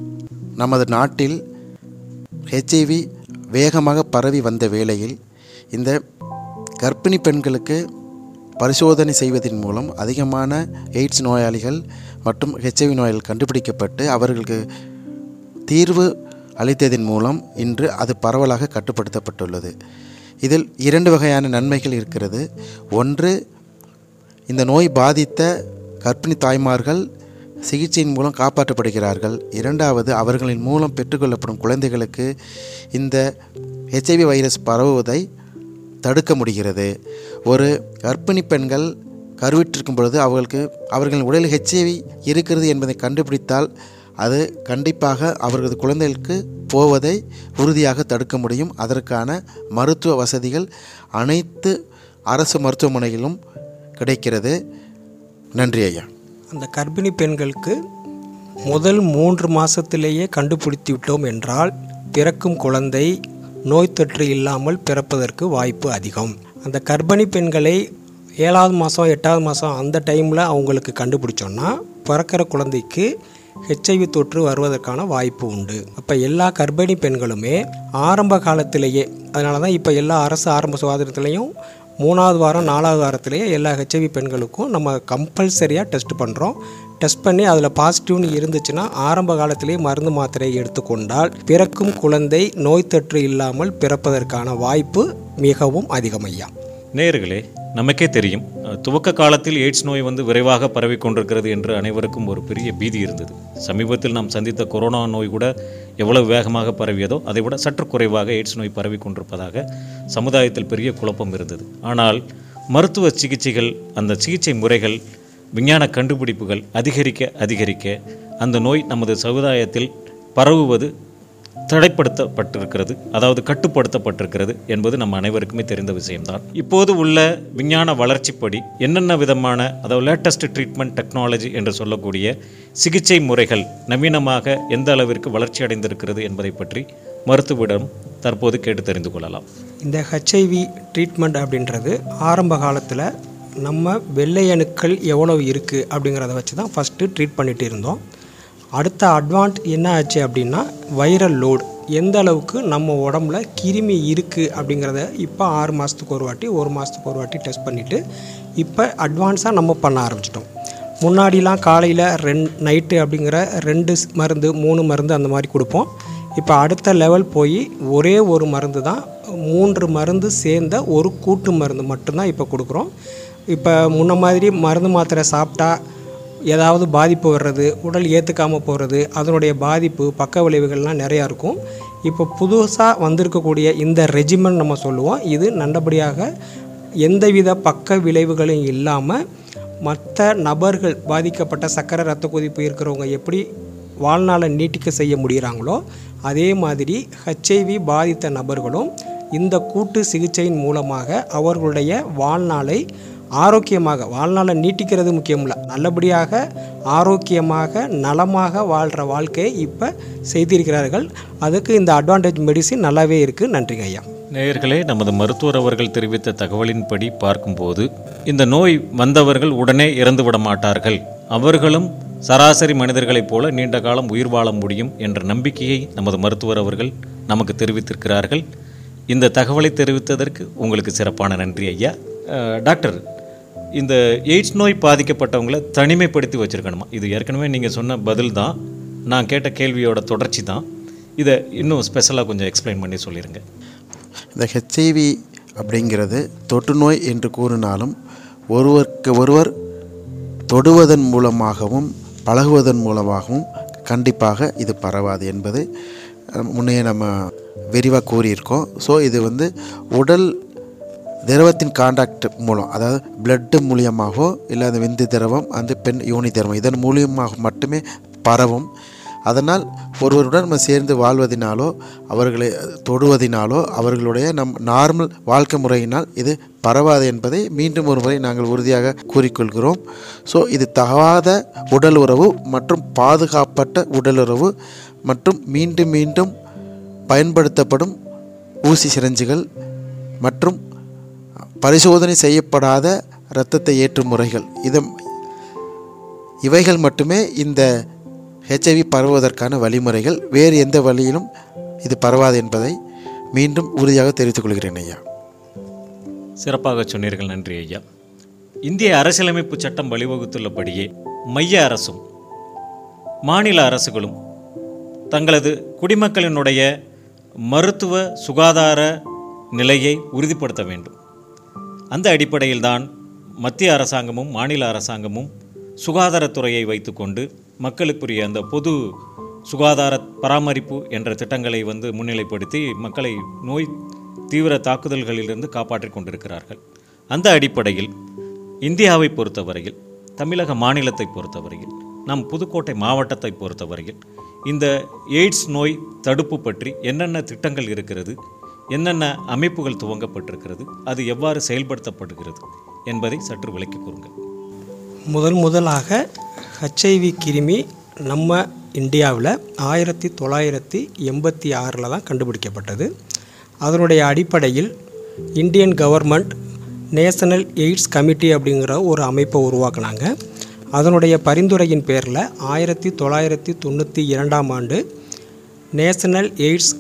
நமது நாட்டில் ஹெச்ஐவி வேகமாக பரவி வந்த வேளையில் இந்த கர்ப்பிணி பெண்களுக்கு பரிசோதனை செய்வதன் மூலம் அதிகமான எய்ட்ஸ் நோயாளிகள் மற்றும் ஹெச்ஐவி நோயாளிகள் கண்டுபிடிக்கப்பட்டு அவர்களுக்கு தீர்வு அளித்ததன் மூலம் இன்று அது பரவலாக கட்டுப்படுத்தப்பட்டுள்ளது இதில் இரண்டு வகையான நன்மைகள் இருக்கிறது ஒன்று இந்த நோய் பாதித்த கர்ப்பிணி தாய்மார்கள் சிகிச்சையின் மூலம் காப்பாற்றப்படுகிறார்கள் இரண்டாவது அவர்களின் மூலம் பெற்றுக்கொள்ளப்படும் குழந்தைகளுக்கு இந்த ஹெச்ஐவி வைரஸ் பரவுவதை தடுக்க முடிகிறது ஒரு கர்ப்பிணி பெண்கள் கருவிற்றிருக்கும் பொழுது அவர்களுக்கு அவர்களின் உடலில் ஹெச்ஐவி இருக்கிறது என்பதை கண்டுபிடித்தால் அது கண்டிப்பாக அவர்களது குழந்தைகளுக்கு போவதை உறுதியாக தடுக்க முடியும் அதற்கான மருத்துவ வசதிகள் அனைத்து அரசு மருத்துவமனைகளிலும் கிடைக்கிறது நன்றி ஐயா அந்த கர்ப்பிணி பெண்களுக்கு முதல் மூன்று மாதத்திலேயே கண்டுபிடித்து விட்டோம் என்றால் பிறக்கும் குழந்தை நோய் தொற்று இல்லாமல் பிறப்பதற்கு வாய்ப்பு அதிகம் அந்த கர்ப்பிணி பெண்களை ஏழாவது மாதம் எட்டாவது மாதம் அந்த டைமில் அவங்களுக்கு கண்டுபிடிச்சோன்னா பிறக்கிற குழந்தைக்கு ஹெச்ஐவி தொற்று வருவதற்கான வாய்ப்பு உண்டு அப்போ எல்லா கர்ப்பிணி பெண்களுமே ஆரம்ப காலத்திலேயே அதனால தான் இப்போ எல்லா அரசு ஆரம்ப சுகாதாரத்திலையும் மூணாவது வாரம் நாலாவது வாரத்திலேயே எல்லா ஹெச்ஐவி பெண்களுக்கும் நம்ம கம்பல்சரியாக டெஸ்ட் பண்ணுறோம் டெஸ்ட் பண்ணி அதில் பாசிட்டிவ்னு இருந்துச்சுன்னா ஆரம்ப காலத்திலேயே மருந்து மாத்திரையை எடுத்துக்கொண்டால் பிறக்கும் குழந்தை நோய் தொற்று இல்லாமல் பிறப்பதற்கான வாய்ப்பு மிகவும் அதிகம் ஐயா நேயர்களே நமக்கே தெரியும் அஹ், துவக்க காலத்தில் எய்ட்ஸ் நோய் வந்து விரைவாக பரவி கொண்டிருக்கிறது என்று அனைவருக்கும் ஒரு பெரிய பீதி இருந்தது சமீபத்தில் நாம் சந்தித்த கொரோனா நோய் கூட எவ்வளவு வேகமாக பரவியதோ அதை விட சற்று குறைவாக எய்ட்ஸ் நோய் பரவி கொண்டிருப்பதாக சமுதாயத்தில் பெரிய குழப்பம் இருந்தது ஆனால் மருத்துவ சிகிச்சைகள் அந்த சிகிச்சை முறைகள் விஞ்ஞான கண்டுபிடிப்புகள் அதிகரிக்க அதிகரிக்க அந்த நோய் நமது சமுதாயத்தில் பரவுவது தடைப்படுத்தப்பட்டிருக்கிறது அதாவது கட்டுப்படுத்தப்பட்டிருக்கிறது என்பது நம்ம அனைவருக்குமே தெரிந்த விஷயம்தான் இப்போது உள்ள விஞ்ஞான வளர்ச்சிப்படி என்னென்ன விதமான அதாவது லேட்டஸ்ட் ட்ரீட்மெண்ட் டெக்னாலஜி என்று சொல்லக்கூடிய சிகிச்சை முறைகள் நவீனமாக எந்த அளவிற்கு வளர்ச்சி அடைந்திருக்கிறது என்பதை பற்றி மருத்துவரிடம் தற்போது கேட்டு தெரிந்து கொள்ளலாம் இந்த ஹெச்ஐவி ட்ரீட்மெண்ட் அப்படின்றது ஆரம்ப காலத்தில் நம்ம வெள்ளை அணுக்கள் எவ்வளவு இருக்குது அப்படிங்கிறத வச்சு தான் ஃபஸ்ட்டு ட்ரீட் பண்ணிட்டு இருந்தோம் அடுத்த அட்வான்ட் என்ன ஆச்சு அப்படின்னா வைரல் லோடு எந்த அளவுக்கு நம்ம உடம்புல கிருமி இருக்குது அப்படிங்கிறத இப்போ ஆறு மாதத்துக்கு ஒரு வாட்டி ஒரு மாதத்துக்கு ஒரு வாட்டி டெஸ்ட் பண்ணிவிட்டு இப்போ அட்வான்ஸாக நம்ம பண்ண ஆரம்பிச்சிட்டோம் முன்னாடிலாம் காலையில் ரெண் நைட்டு அப்படிங்கிற ரெண்டு ஸ் மருந்து மூணு மருந்து அந்த மாதிரி கொடுப்போம் இப்போ அடுத்த லெவல் போய் ஒரே ஒரு மருந்து தான் மூன்று மருந்து சேர்ந்த ஒரு கூட்டு மருந்து மட்டும்தான் இப்போ கொடுக்குறோம் இப்போ முன்ன மாதிரி மருந்து மாத்திரை சாப்பிட்டா ஏதாவது பாதிப்பு வர்றது உடல் ஏற்றுக்காமல் போகிறது அதனுடைய பாதிப்பு பக்க விளைவுகள்லாம் நிறையா இருக்கும் இப்போ புதுசாக வந்திருக்கக்கூடிய இந்த ரெஜிமெண்ட் நம்ம சொல்லுவோம் இது நல்லபடியாக எந்தவித பக்க விளைவுகளும் இல்லாமல் மற்ற நபர்கள் பாதிக்கப்பட்ட சர்க்கரை ரத்த கொதிப்பு இருக்கிறவங்க எப்படி வாழ்நாளை நீட்டிக்க செய்ய முடிகிறாங்களோ அதே மாதிரி ஹெச்ஐவி பாதித்த நபர்களும் இந்த கூட்டு சிகிச்சையின் மூலமாக அவர்களுடைய வாழ்நாளை ஆரோக்கியமாக வாழ்நாளை நீட்டிக்கிறது முக்கியம் இல்லை நல்லபடியாக ஆரோக்கியமாக நலமாக வாழ்கிற வாழ்க்கையை இப்போ செய்திருக்கிறார்கள் அதுக்கு இந்த அட்வான்டேஜ் மெடிசின் நல்லாவே இருக்குது நன்றிங்க ஐயா நேயர்களே நமது மருத்துவர் அவர்கள் தெரிவித்த தகவலின்படி பார்க்கும்போது இந்த நோய் வந்தவர்கள் உடனே இறந்து விட மாட்டார்கள் அவர்களும் சராசரி மனிதர்களைப் போல நீண்ட காலம் உயிர் வாழ முடியும் என்ற நம்பிக்கையை நமது மருத்துவர் அவர்கள் நமக்கு தெரிவித்திருக்கிறார்கள் இந்த தகவலை தெரிவித்ததற்கு உங்களுக்கு சிறப்பான நன்றி ஐயா அஹ், டாக்டர் இந்த எய்ட்ஸ் நோய் பாதிக்கப்பட்டவங்களை தனிமைப்படுத்தி வச்சுருக்கணுமா இது ஏற்கனவே நீங்கள் சொன்ன பதில் தான் நான் கேட்ட கேள்வியோட தொடர்ச்சி தான் இதை இன்னும் ஸ்பெஷலாக கொஞ்சம் எக்ஸ்பிளைன் பண்ணி சொல்லிடுங்க இந்த ஹெச்ஐவி அப்படிங்கிறது தொற்று நோய் என்று கூறினாலும் ஒருவருக்கு ஒருவர் தொடுவதன் மூலமாகவும் பழகுவதன் மூலமாகவும் கண்டிப்பாக இது பரவாது என்பது அஹ், முன்னே நம்ம விரிவாக கூறியிருக்கோம் ஸோ இது வந்து உடல் திரவத்தின் காண்டாக்ட் மூலம் அதாவது பிளட்டு மூலியமாகவோ இல்லை அந்த விந்து திரவம் அந்த பெண் யோனி திரவம் இதன் மூலியமாக மட்டுமே பரவும் அதனால் ஒருவருடன் நம்ம சேர்ந்து வாழ்வதினாலோ அவர்களை தொடுவதினாலோ அவர்களுடைய நம் நார்மல் வாழ்க்கை முறையினால் இது பரவாது என்பதை மீண்டும் ஒரு முறை நாங்கள் உறுதியாக கூறிக்கொள்கிறோம் ஸோ இது தகாத உடல் உறவு மற்றும் பாதுகாப்பற்ற உடலுறவு மற்றும் மீண்டும் மீண்டும் பயன்படுத்தப்படும் ஊசி சிரஞ்சுகள் மற்றும் பரிசோதனை செய்யப்படாத இரத்தத்தை ஏற்றும் முறைகள் இது இவைகள் மட்டுமே இந்த ஹெச்ஐவி பரவுவதற்கான வழிமுறைகள் வேறு எந்த வழியிலும் இது பரவாது என்பதை மீண்டும் உறுதியாக தெரிவித்துக் கொள்கிறேன் ஐயா சிறப்பாக சொன்னீர்கள் நன்றி ஐயா இந்திய அரசியலமைப்பு சட்டம் வழிவகுத்துள்ளபடியே மைய அரசும் மாநில அரசுகளும் தங்களது குடிமக்களினுடைய மருத்துவ சுகாதார நிலையை உறுதிப்படுத்த வேண்டும் அந்த அடிப்படையில்தான் மத்திய அரசாங்கமும் மாநில அரசாங்கமும் சுகாதாரத்துறையை வைத்துக்கொண்டு மக்களுக்குரிய அந்த பொது சுகாதார பராமரிப்பு என்ற திட்டங்களை வந்து முன்னிலைப்படுத்தி மக்களை நோய் தீவிர தாக்குதல்களிலிருந்து காப்பாற்றிக் கொண்டிருக்கிறார்கள் அந்த அடிப்படையில் இந்தியாவை பொறுத்தவரையில் தமிழக மாநிலத்தை பொறுத்தவரையில் நம் புதுக்கோட்டை மாவட்டத்தை பொறுத்தவரையில் இந்த எய்ட்ஸ் நோய் தடுப்பு பற்றி என்னென்ன திட்டங்கள் இருக்கிறது என்னென்ன அமைப்புகள் துவங்கப்பட்டிருக்கிறது அது எவ்வாறு செயல்படுத்தப்படுகிறது என்பதை சற்று விளக்கி கூறுங்கள் முதல் முதலாக ஹெச்ஐவி கிருமி நம்ம இந்தியாவில் ஆயிரத்தி தொள்ளாயிரத்தி எண்பத்தி ஆறில் தான் கண்டுபிடிக்கப்பட்டது அதனுடைய அடிப்படையில் Indian government national AIDS committee அப்படிங்கிற ஒரு அமைப்பை உருவாக்குனாங்க அதனுடைய பரிந்துரையின் பேரில் ஆயிரத்தி தொள்ளாயிரத்தி தொண்ணூற்றி இரண்டாம் ஆண்டு நேஷனல் எய்ட்ஸ்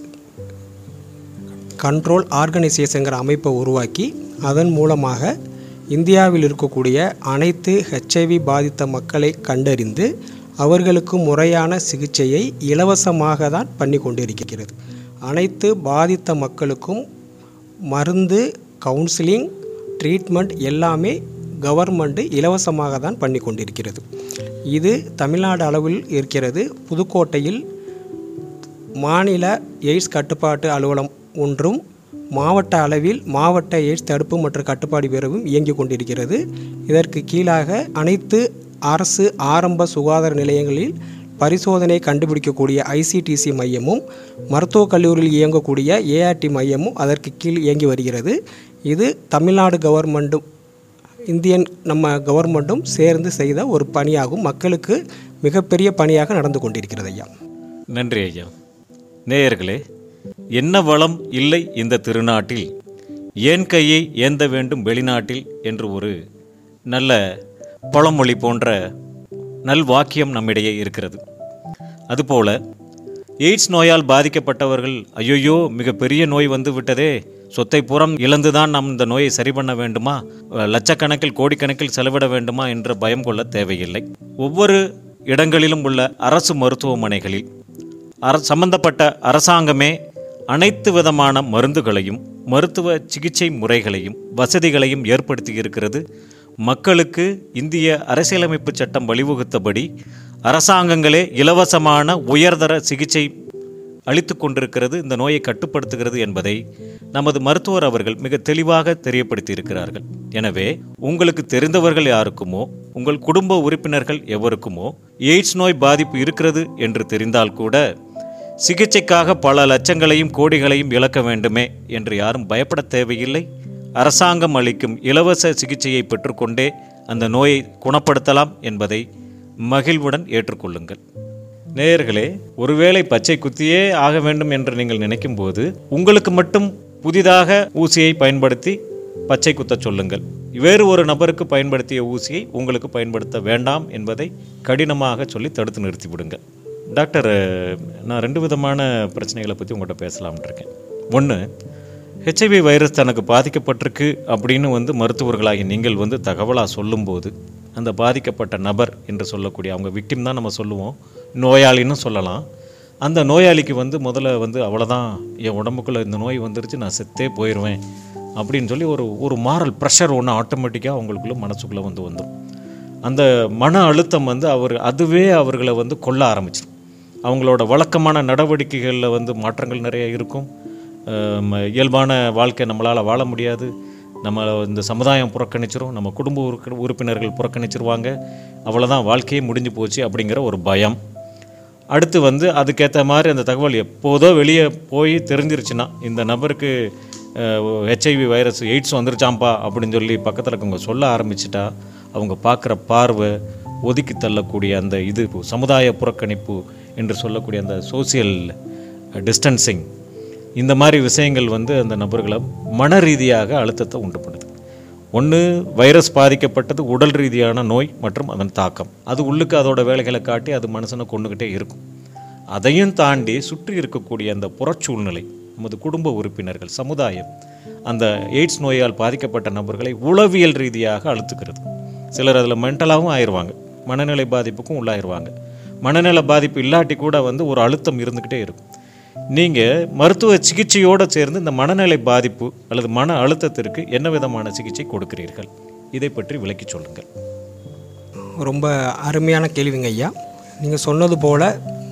கண்ட்ரோல் ஆர்கனைசேஷனுங்கிற அமைப்பை உருவாக்கி அதன் மூலமாக இந்தியாவில் இருக்கக்கூடிய அனைத்து ஹெச்ஐவி பாதித்த மக்களை கண்டறிந்து அவர்களுக்கு முறையான சிகிச்சையை இலவசமாக தான் பண்ணி கொண்டிருக்கிறது அனைத்து பாதித்த மக்களுக்கும் மருந்து கவுன்சிலிங் ட்ரீட்மெண்ட் எல்லாமே கவர்மெண்ட்டு இலவசமாக தான் பண்ணி கொண்டிருக்கிறது இது தமிழ்நாடு அளவில் இருக்கிறது புதுக்கோட்டையில் மாநில எய்ட்ஸ் கட்டுப்பாட்டு அலுவலம் ஒன்றும் மாவட்ட அளவில் மாவட்ட எய்ட்ஸ் தடுப்பு மற்றும் கட்டுப்பாடு பிரிவும் இயங்கிக் கொண்டிருக்கிறது இதற்கு கீழாக அனைத்து அரசு ஆரம்ப சுகாதார நிலையங்களில் பரிசோதனை கண்டுபிடிக்கக்கூடிய ஐசிடிசி மையமும் மருத்துவக் கல்லூரியில் இயங்கக்கூடிய ஏஆர்டி மையமும் அதற்கு கீழ் இயங்கி வருகிறது இது தமிழ்நாடு கவர்மெண்ட்டும் இந்தியன் நம்ம கவர்மெண்ட்டும் சேர்ந்து செய்த ஒரு பணியாகும் மக்களுக்கு மிகப்பெரிய பணியாக நடந்து கொண்டிருக்கிறது ஐயா நன்றி ஐயா நேயர்களே என்ன வளம் இல்லை இந்த திருநாட்டில் ஏன் கையை ஏந்த வேண்டும் வெளிநாட்டில் என்று ஒரு நல்ல பழமொழி போன்ற நல் வாக்கியம் நம்மிடையே இருக்கிறது அதுபோல எய்ட்ஸ் நோயால் பாதிக்கப்பட்டவர்கள் ஐயோ மிக பெரிய நோய் வந்து விட்டதே சொத்தை புறம் இழந்துதான் நாம் இந்த நோயை சரி பண்ண வேண்டுமா லட்சக்கணக்கில் கோடிக்கணக்கில் செலவிட வேண்டுமா என்ற பயம் கொள்ள தேவையில்லை ஒவ்வொரு இடங்களிலும் உள்ள அரசு மருத்துவமனைகளில் அர சம்பந்தப்பட்ட அரசாங்கமே அனைத்து விதமான மருந்துகளையும் மருத்துவ சிகிச்சை முறைகளையும் வசதிகளையும் ஏற்படுத்தி இருக்கிறது மக்களுக்கு இந்திய அரசியலமைப்பு சட்டம் வழிவகுத்தபடி அரசாங்கங்களே இலவசமான உயர்தர சிகிச்சை அளித்து கொண்டிருக்கிறது இந்த நோயை கட்டுப்படுத்துகிறது என்பதை நமது மருத்துவர் அவர்கள் மிக தெளிவாக தெரியப்படுத்தி இருக்கிறார்கள் எனவே உங்களுக்கு தெரிந்தவர்கள் யாருக்குமோ உங்கள் குடும்ப உறுப்பினர்கள் எவருக்குமோ எய்ட்ஸ் நோய் பாதிப்பு இருக்கிறது என்று தெரிந்தால் கூட சிகிச்சைக்காக பல லட்சங்களையும் கோடிகளையும் இழக்க வேண்டுமே என்று யாரும் பயப்பட தேவையில்லை அரசாங்கம் அளிக்கும் இலவச சிகிச்சையை பெற்றுக்கொண்டே அந்த நோயை குணப்படுத்தலாம் என்பதை மகிழ்வுடன் ஏற்றுக்கொள்ளுங்கள் நேயர்களே ஒருவேளை பச்சை குத்தியே ஆக வேண்டும் என்று நீங்கள் நினைக்கும் போது உங்களுக்கு மட்டும் புதிதாக ஊசியை பயன்படுத்தி பச்சை குத்தச் சொல்லுங்கள் வேறு ஒரு நபருக்கு பயன்படுத்திய ஊசியை உங்களுக்கு பயன்படுத்த வேண்டாம் என்பதை கடினமாக சொல்லி தடுத்து நிறுத்தி விடுங்கள் டாக்டர் நான் ரெண்டு விதமான பிரச்சனைகளை பற்றி உங்கள்கிட்ட பேசலாம்னு இருக்கேன் ஒன்று ஹெச்ஐவி வைரஸ் தனக்கு பாதிக்கப்பட்டிருக்கு அப்படின்னு வந்து மருத்துவர்களாகி நீங்கள் வந்து தகவலாக சொல்லும்போது அந்த பாதிக்கப்பட்ட நபர் என்று சொல்லக்கூடிய அவங்க விக்டிம் தான் நம்ம சொல்லுவோம் நோயாளின்னு சொல்லலாம் அந்த நோயாளிக்கு வந்து முதல்ல வந்து அவ்வளோதான் என் உடம்புக்குள்ளே இந்த நோய் வந்துருச்சு நான் செத்தே போயிடுவேன் அப்படின்னு சொல்லி ஒரு ஒரு மாரல் ப்ரெஷர் ஒன்று ஆட்டோமேட்டிக்காக அவங்களுக்குள்ள மனசுக்குள்ளே வந்து வந்துடும் அந்த மன அழுத்தம் வந்து அவர் அதுவே அவர்களை வந்து கொல்ல ஆரம்பிச்சிடும் அவங்களோட வழக்கமான நடவடிக்கைகளில் வந்து மாற்றங்கள் நிறைய இருக்கும் அஹ் ம- இயல்பான வாழ்க்கை நம்மளால் வாழ முடியாது நம்ம இந்த சமுதாயம் புறக்கணிச்சிரும் நம்ம குடும்ப உறுக்க- உறுப்பினர்கள் புறக்கணிச்சிருவாங்க அவ்வளோதான் வாழ்க்கையே முடிஞ்சு போச்சு அப்படிங்கிற ஒரு பயம் அடுத்து வந்து அதுக்கேற்ற மாதிரி அந்த தகவல் எப்போதோ வெளியே போய் தெரிஞ்சிருச்சுன்னா இந்த நபருக்கு ஹெச்ஐவி வைரஸ் எய்ட்ஸ் வந்துருச்சாம்பா அப்படின்னு சொல்லி பக்கத்தில் இருக்கவங்க சொல்ல ஆரம்பிச்சிட்டா அவங்க பார்க்குற பார்வை ஒதுக்கி தள்ளக்கூடிய அந்த இது சமுதாய புறக்கணிப்பு என்று சொல்லக்கூடிய அந்த சோசியல் டிஸ்டன்சிங் இந்த மாதிரி விஷயங்கள் வந்து அந்த நபர்களை மன ரீதியாக அழுத்தத்தை உண்டு பண்ணுது ஒன்று வைரஸ் பாதிக்கப்பட்டது உடல் ரீதியான நோய் மற்றும் அதன் தாக்கம் அது உள்ளுக்கு அதோட வேலைகளை காட்டி அது மனுஷனை கொண்டுக்கிட்டே இருக்கும் அதையும் தாண்டி சுற்றி இருக்கக்கூடிய அந்த புறச்சூழ்நிலை நமது குடும்ப உறுப்பினர்கள் சமுதாயம் அந்த எய்ட்ஸ் நோயால் பாதிக்கப்பட்ட நபர்களை உளவியல் ரீதியாக அழுத்துக்கிறது சிலர் அதில் மென்டலாகவும் ஆயிடுவாங்க மனநிலை பாதிப்புக்கும் உள்ளாயிருவாங்க மனநல பாதிப்பு இல்லாட்டி கூட வந்து ஒரு அழுத்தம் இருந்துக்கிட்டே இருக்கும் நீங்கள் மருத்துவ சிகிச்சையோடு சேர்ந்து இந்த மனநிலை பாதிப்பு அல்லது மன அழுத்தத்திற்கு என்ன விதமான சிகிச்சை கொடுக்கிறீர்கள் இதை பற்றி விளக்கி சொல்லுங்கள் ரொம்ப அருமையான கேள்விங்க ஐயா நீங்கள் சொன்னது போல்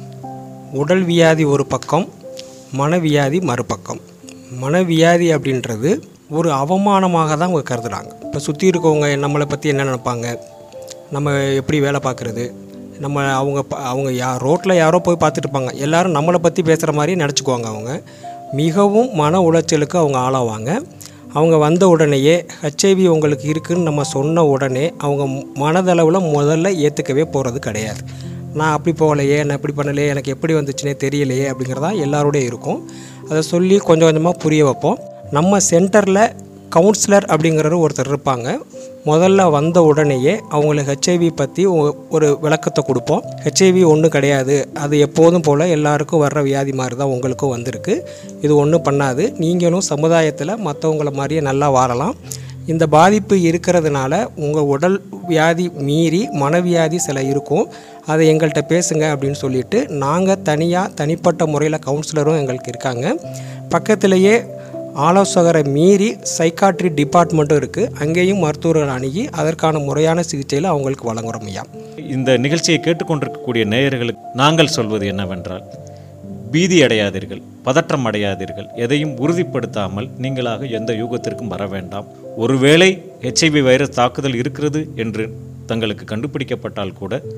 உடல் வியாதி ஒரு பக்கம் மனவியாதி மறுபக்கம் மனவியாதி அப்படின்றது ஒரு அவமானமாக தான் அவங்க கருதுறாங்க இப்போ சுற்றி இருக்கவங்க நம்மளை பற்றி என்ன நினைப்பாங்க நம்ம எப்படி வேலை பார்க்குறது நம்ம அவங்க ப- அவங்க யா ரோட்டில் யாரோ போய் பார்த்துட்டு இருப்பாங்க எல்லாரும் நம்மளை பற்றி பேசுகிற மாதிரி நினச்சிக்குவாங்க அவங்க மிகவும் மன உளைச்சலுக்கு அவங்க ஆளாவாங்க அவங்க வந்த உடனேயே ஹெச்ஐவி உங்களுக்கு இருக்குன்னு நம்ம சொன்ன உடனே அவங்க மனதளவில் முதல்ல ஏற்றுக்கவே போகிறது கிடையாது நான் அப்படி போகலையே நான் இப்படி பண்ணலையே எனக்கு எப்படி வந்துச்சுனே தெரியலையே அப்படிங்கிறதா எல்லாரோடய இருக்கும் அதை சொல்லி கொஞ்சம் கொஞ்சமாக புரிய வைப்போம் நம்ம சென்டரில் கவுன்சிலர் அப்படிங்கிறவர் ஒருத்தர் இருப்பாங்க முதல்ல வந்த உடனேயே அவங்களுக்கு ஹெச்ஐவி பற்றி ஒரு விளக்கத்தை கொடுப்போம் ஹெச்ஐவி ஒன்றும் கிடையாது அது எப்போதும் போல் எல்லாருக்கும் வர்ற வியாதி மாதிரி தான் உங்களுக்கும் வந்திருக்கு இது ஒன்றும் பண்ணாது நீங்களும் சமுதாயத்தில் மற்றவங்கள மாதிரியே நல்லா வாழலாம் இந்த பாதிப்பு இருக்கிறதுனால உங்கள் உடல் வியாதி மீறி மனவியாதி சில இருக்கும் அதை எங்கள்கிட்ட பேசுங்க அப்படின்னு சொல்லிட்டு நாங்கள் தனியாக தனிப்பட்ட முறையில் கவுன்சிலரும் எங்களுக்கு இருக்காங்க பக்கத்திலேயே ஆலோசகரை மீறி சைக்காட்ரி டிபார்ட்மெண்ட்டும் இருக்குது அங்கேயும் மருத்துவர்கள் அணுகி அதற்கான முறையான சிகிச்சையில் அவங்களுக்கு வழங்குறோம் ஐயா இந்த நிகழ்ச்சியை கேட்டுக்கொண்டிருக்கக்கூடிய நேயர்களுக்கு நாங்கள் சொல்வது என்னவென்றால் பீதி அடையாதீர்கள் பதற்றம் அடையாதீர்கள் எதையும் உறுதிப்படுத்தாமல் நீங்களாக எந்த யூகத்திற்கும் வர வேண்டாம் ஒருவேளை ஹெச்ஐவி வைரஸ் தாக்குதல் இருக்கிறது என்று தங்களுக்கு கண்டுபிடிக்கப்பட்டால் கூட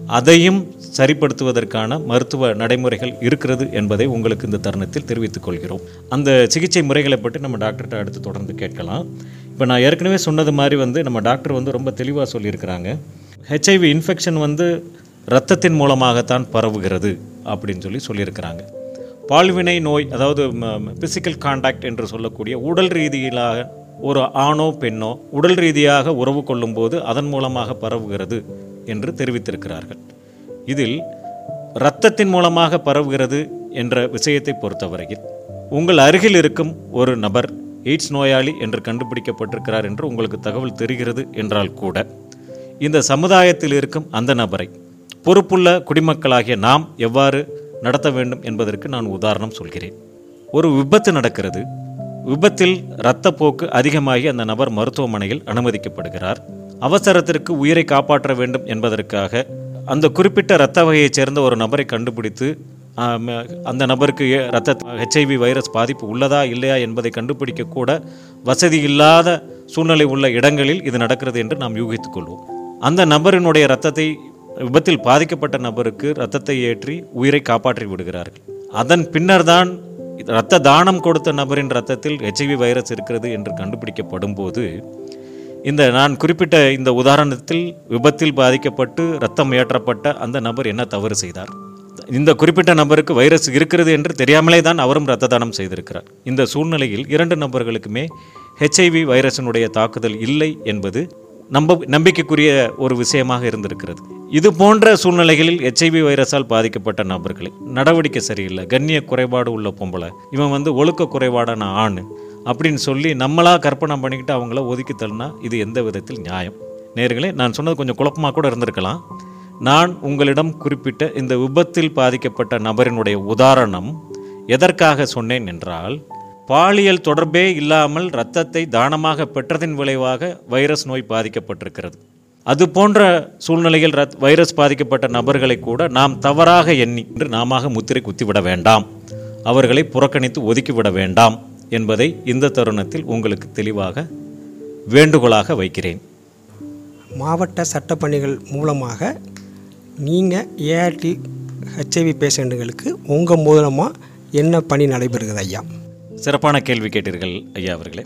அதையும் சரிப்படுத்துவதற்கான மருத்துவ நடைமுறைகள் இருக்கிறது என்பதை உங்களுக்கு இந்த தருணத்தில் தெரிவித்துக் கொள்கிறோம் அந்த சிகிச்சை முறைகளை பற்றி நம்ம டாக்டர்கிட்ட அடுத்து தொடர்ந்து கேட்கலாம் இப்போ நான் ஏற்கனவே சொன்னது மாதிரி வந்து நம்ம டாக்டர் வந்து ரொம்ப தெளிவாக சொல்லியிருக்கிறாங்க ஹெச்ஐவி இன்ஃபெக்ஷன் வந்து இரத்தத்தின் மூலமாகத்தான் பரவுகிறது அப்படின்னு சொல்லி சொல்லியிருக்கிறாங்க பால்வினை நோய் அதாவது பிசிக்கல் காண்டாக்ட் என்று சொல்லக்கூடிய உடல் ரீதியிலாக ஒரு ஆணோ பெண்ணோ உடல் ரீதியாக உறவு கொள்ளும்போது அதன் மூலமாக பரவுகிறது என்று தெரிவித்திருக்கிறார்கள் இதில் இரத்தத்தின் மூலமாக பரவுகிறது என்ற விஷயத்தை பொறுத்தவரையில் உங்கள் அருகில் இருக்கும் ஒரு நபர் எய்ட்ஸ் நோயாளி என்று கண்டுபிடிக்கப்பட்டிருக்கிறார் என்று உங்களுக்கு தகவல் தெரிகிறது என்றால் கூட இந்த சமுதாயத்தில் இருக்கும் அந்த நபரை பொறுப்புள்ள குடிமக்களாகிய நாம் எவ்வாறு நடத்த வேண்டும் என்பதற்கு நான் உதாரணம் சொல்கிறேன் ஒரு விபத்து நடக்கிறது விபத்தில் இரத்தப்போக்கு அதிகமாகி அந்த நபர் மருத்துவமனையில் அனுமதிக்கப்படுகிறார் அவசரத்திற்கு உயிரை காப்பாற்ற வேண்டும் என்பதற்காக அந்த குறிப்பிட்ட இரத்த வகையைச் சேர்ந்த ஒரு நபரை கண்டுபிடித்து ஆம், அந்த நபருக்கு ஏ- இரத்த ஹெச்ஐவி வைரஸ் பாதிப்பு உள்ளதா இல்லையா என்பதை கண்டுபிடிக்க கூட வசதி இல்லாத சூழ்நிலை உள்ள இடங்களில் இது நடக்கிறது என்று நாம் யூகித்துக் கொள்வோம் அந்த நபரினுடைய இரத்தத்தை விபத்தில் பாதிக்கப்பட்ட நபருக்கு இரத்தத்தை ஏற்றி உயிரை காப்பாற்றி விடுகிறார்கள் அதன் பின்னர் தான் இரத்த தானம் கொடுத்த நபரின் இரத்தத்தில் ஹெச்ஐவி வைரஸ் இருக்கிறது என்று கண்டுபிடிக்கப்படும் போது இந்த நான் குறிப்பிட்ட இந்த உதாரணத்தில் விபத்தில் பாதிக்கப்பட்டு ரத்தம் ஏற்றப்பட்ட அந்த நபர் என்ன தவறு செய்தார் இந்த குறிப்பிட்ட நபருக்கு வைரஸ் இருக்கிறது என்று தெரியாமலே தான் அவரும் இரத்த தானம் செய்திருக்கிறார் இந்த சூழ்நிலையில் இரண்டு நபர்களுக்குமே ஹெச்ஐவி வைரஸினுடைய தாக்குதல் இல்லை என்பது நம்ப நம்பிக்கைக்குரிய ஒரு விஷயமாக இருந்திருக்கிறது இது போன்ற சூழ்நிலைகளில் ஹெச்ஐவி வைரஸால் பாதிக்கப்பட்ட நபர்களை நடவடிக்கை சரியில்லை கண்ணிய குறைபாடு உள்ள பொம்பளை இவன் வந்து ஒழுக்க குறைபாடான ஆண் அப்படின்னு சொல்லி நம்மளா கற்பனை பண்ணிக்கிட்டு அவங்கள ஒதுக்கி தள்ளினா இது எந்த விதத்தில் நியாயம் நேர்களே நான் சொன்னது கொஞ்சம் குழப்பமாக கூட இருந்திருக்கலாம் நான் உங்களிடம் குறிப்பிட்ட இந்த விபத்தில் பாதிக்கப்பட்ட நபரினுடைய உதாரணம் எதற்காக சொன்னேன் என்றால் பாலியல் தொடர்பே இல்லாமல் இரத்தத்தை தானமாக பெற்றதின் விளைவாக வைரஸ் நோய் பாதிக்கப்பட்டிருக்கிறது அது போன்ற சூழ்நிலையில் ரத் வைரஸ் பாதிக்கப்பட்ட நபர்களை கூட நாம் தவறாக எண்ணி என்று நாமாக முத்திரை குத்திவிட வேண்டாம் அவர்களை புறக்கணித்து ஒதுக்கிவிட வேண்டாம் என்பதை இந்த தருணத்தில் உங்களுக்கு தெளிவாக வேண்டுகோளாக வைக்கிறேன் மாவட்ட சட்டப்பணிகள் மூலமாக நீங்கள் ஏஆர்டி ஹெச்ஐவி பேஷண்ட்டுகளுக்கு உங்கள் மூலமாக என்ன பணி நடைபெறுகிறது ஐயா சிறப்பான கேள்வி கேட்டீர்கள் ஐயா அவர்களே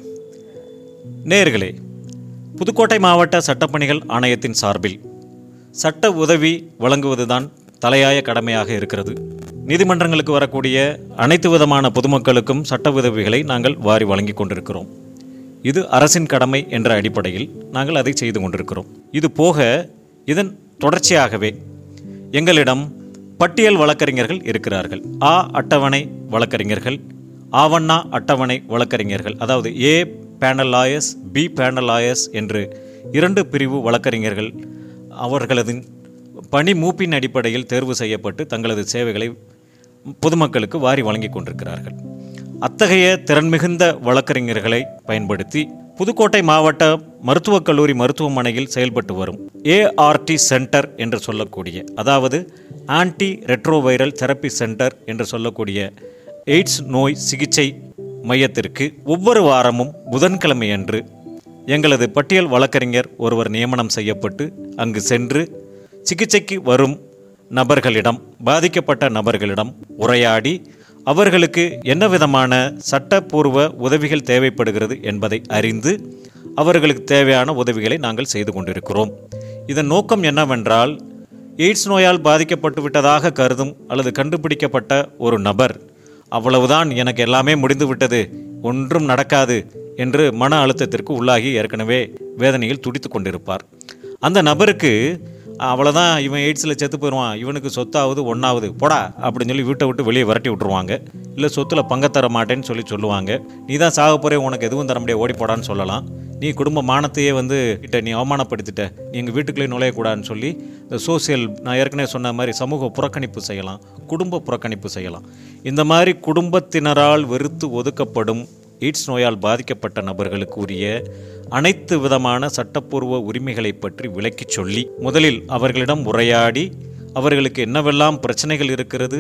நேயர்களே புதுக்கோட்டை மாவட்ட சட்டப்பணிகள் ஆணையத்தின் சார்பில் சட்ட உதவி வழங்குவதுதான் தலையாய கடமையாக இருக்கிறது நீதிமன்றங்களுக்கு வரக்கூடிய அனைத்து விதமான பொதுமக்களுக்கும் சட்ட உதவிகளை நாங்கள் வாரி வழங்கி கொண்டிருக்கிறோம் இது அரசின் கடமை என்ற அடிப்படையில் நாங்கள் அதை செய்து கொண்டிருக்கிறோம் இது போக இதன் தொடர்ச்சியாகவே எங்களிடம் பட்டியல் வழக்கறிஞர்கள் இருக்கிறார்கள் ஆ அட்டவணை வழக்கறிஞர்கள் ஆவண்ணா அட்டவணை வழக்கறிஞர்கள் அதாவது A panel lawyers B panel lawyers என்று இரண்டு பிரிவு வழக்கறிஞர்கள் அவர்களது பணி மூப்பின் அடிப்படையில் தேர்வு செய்யப்பட்டு தங்களது சேவைகளை பொதுமக்களுக்கு வாரி வழங்கி கொண்டிருக்கிறார்கள் அத்தகைய திறன்மிகுந்த வழக்கறிஞர்களை பயன்படுத்தி புதுக்கோட்டை மாவட்ட மருத்துவக் கல்லூரி மருத்துவமனையில் செயல்பட்டு வரும் ஏஆர்டி சென்டர் என்று சொல்லக்கூடிய அதாவது ஆன்டி ரெட்ரோவைரல் தெரப்பி சென்டர் என்று சொல்லக்கூடிய எய்ட்ஸ் நோய் சிகிச்சை மையத்திற்கு ஒவ்வொரு வாரமும் புதன்கிழமையன்று எங்களது பட்டியல் வழக்கறிஞர் ஒருவர் நியமனம் செய்யப்பட்டு அங்கு சென்று சிகிச்சைக்கு வரும் நபர்களிடம் பாதிக்கப்பட்ட நபர்களிடம் உரையாடி அவர்களுக்கு என்ன விதமான சட்டப்பூர்வ உதவிகள் தேவைப்படுகிறது என்பதை அறிந்து அவர்களுக்கு தேவையான உதவிகளை நாங்கள் செய்து கொண்டிருக்கிறோம் இதன் நோக்கம் என்னவென்றால் எய்ட்ஸ் நோயால் பாதிக்கப்பட்டு விட்டதாக கருதும் அல்லது கண்டுபிடிக்கப்பட்ட ஒரு நபர் அவ்வளவுதான் எனக்கு எல்லாமே முடிந்து விட்டது ஒன்றும் நடக்காது என்று மன அழுத்தத்திற்கு உள்ளாகி ஏற்கனவே வேதனையில் துடித்து கொண்டிருப்பார் அந்த நபருக்கு அவ்வளோதான் இவன் எய்ட்ஸில் செத்து போயிடுவான் இவனுக்கு சொத்தாவது ஒன்றாவது போடா அப்படின்னு சொல்லி வீட்டை விட்டு வெளியே விரட்டி விட்டுருவாங்க இல்லை சொத்தில் பங்கு தர மாட்டேன்னு சொல்லி சொல்லுவாங்க நீ தான் சாக போகிறே உனக்கு எதுவும் தர முடியாது ஓடி போடான்னு சொல்லலாம் நீ குடும்ப மானத்தையே வந்து கிட்ட நீ அவமானப்படுத்திட்ட நீ எங்கள் வீட்டுக்குள்ளே நுழையக்கூடாதுன்னு சொல்லி இந்த சோசியல் நான் ஏற்கனவே சொன்ன மாதிரி சமூக புறக்கணிப்பு செய்யலாம் குடும்ப புறக்கணிப்பு செய்யலாம் இந்த மாதிரி குடும்பத்தினரால் வெறுத்து ஒதுக்கப்படும் எய்ட்ஸ் நோயால் பாதிக்கப்பட்ட நபர்களுக்கு உரிய அனைத்து விதமான சட்டப்பூர்வ உரிமைகளை பற்றி விளக்கிச் சொல்லி முதலில் அவர்களிடம் உரையாடி அவர்களுக்கு என்னவெல்லாம் பிரச்சனைகள் இருக்கிறது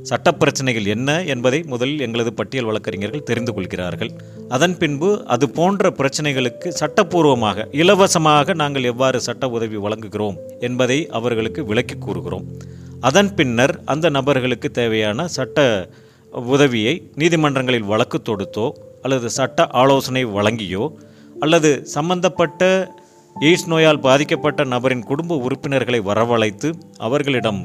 சட்ட பிரச்சனைகள் என்ன என்பதை முதலில் எங்களது பட்டியல் வழக்கறிஞர்கள் தெரிந்து கொள்கிறார்கள் அதன் பின்பு அது போன்ற பிரச்சனைகளுக்கு சட்டப்பூர்வமாக இலவசமாக நாங்கள் எவ்வாறு சட்ட உதவி வழங்குகிறோம் என்பதை அவர்களுக்கு விளக்கி கூறுகிறோம் அதன் பின்னர் அந்த நபர்களுக்கு தேவையான சட்ட உதவியை நீதிமன்றங்களில் வழக்கு தொடுத்தோ அல்லது சட்ட ஆலோசனை வழங்கியோ அல்லது சம்பந்தப்பட்ட எய்ட்ஸ் நோயால் பாதிக்கப்பட்ட நபரின் குடும்ப உறுப்பினர்களை வரவழைத்து அவர்களிடம்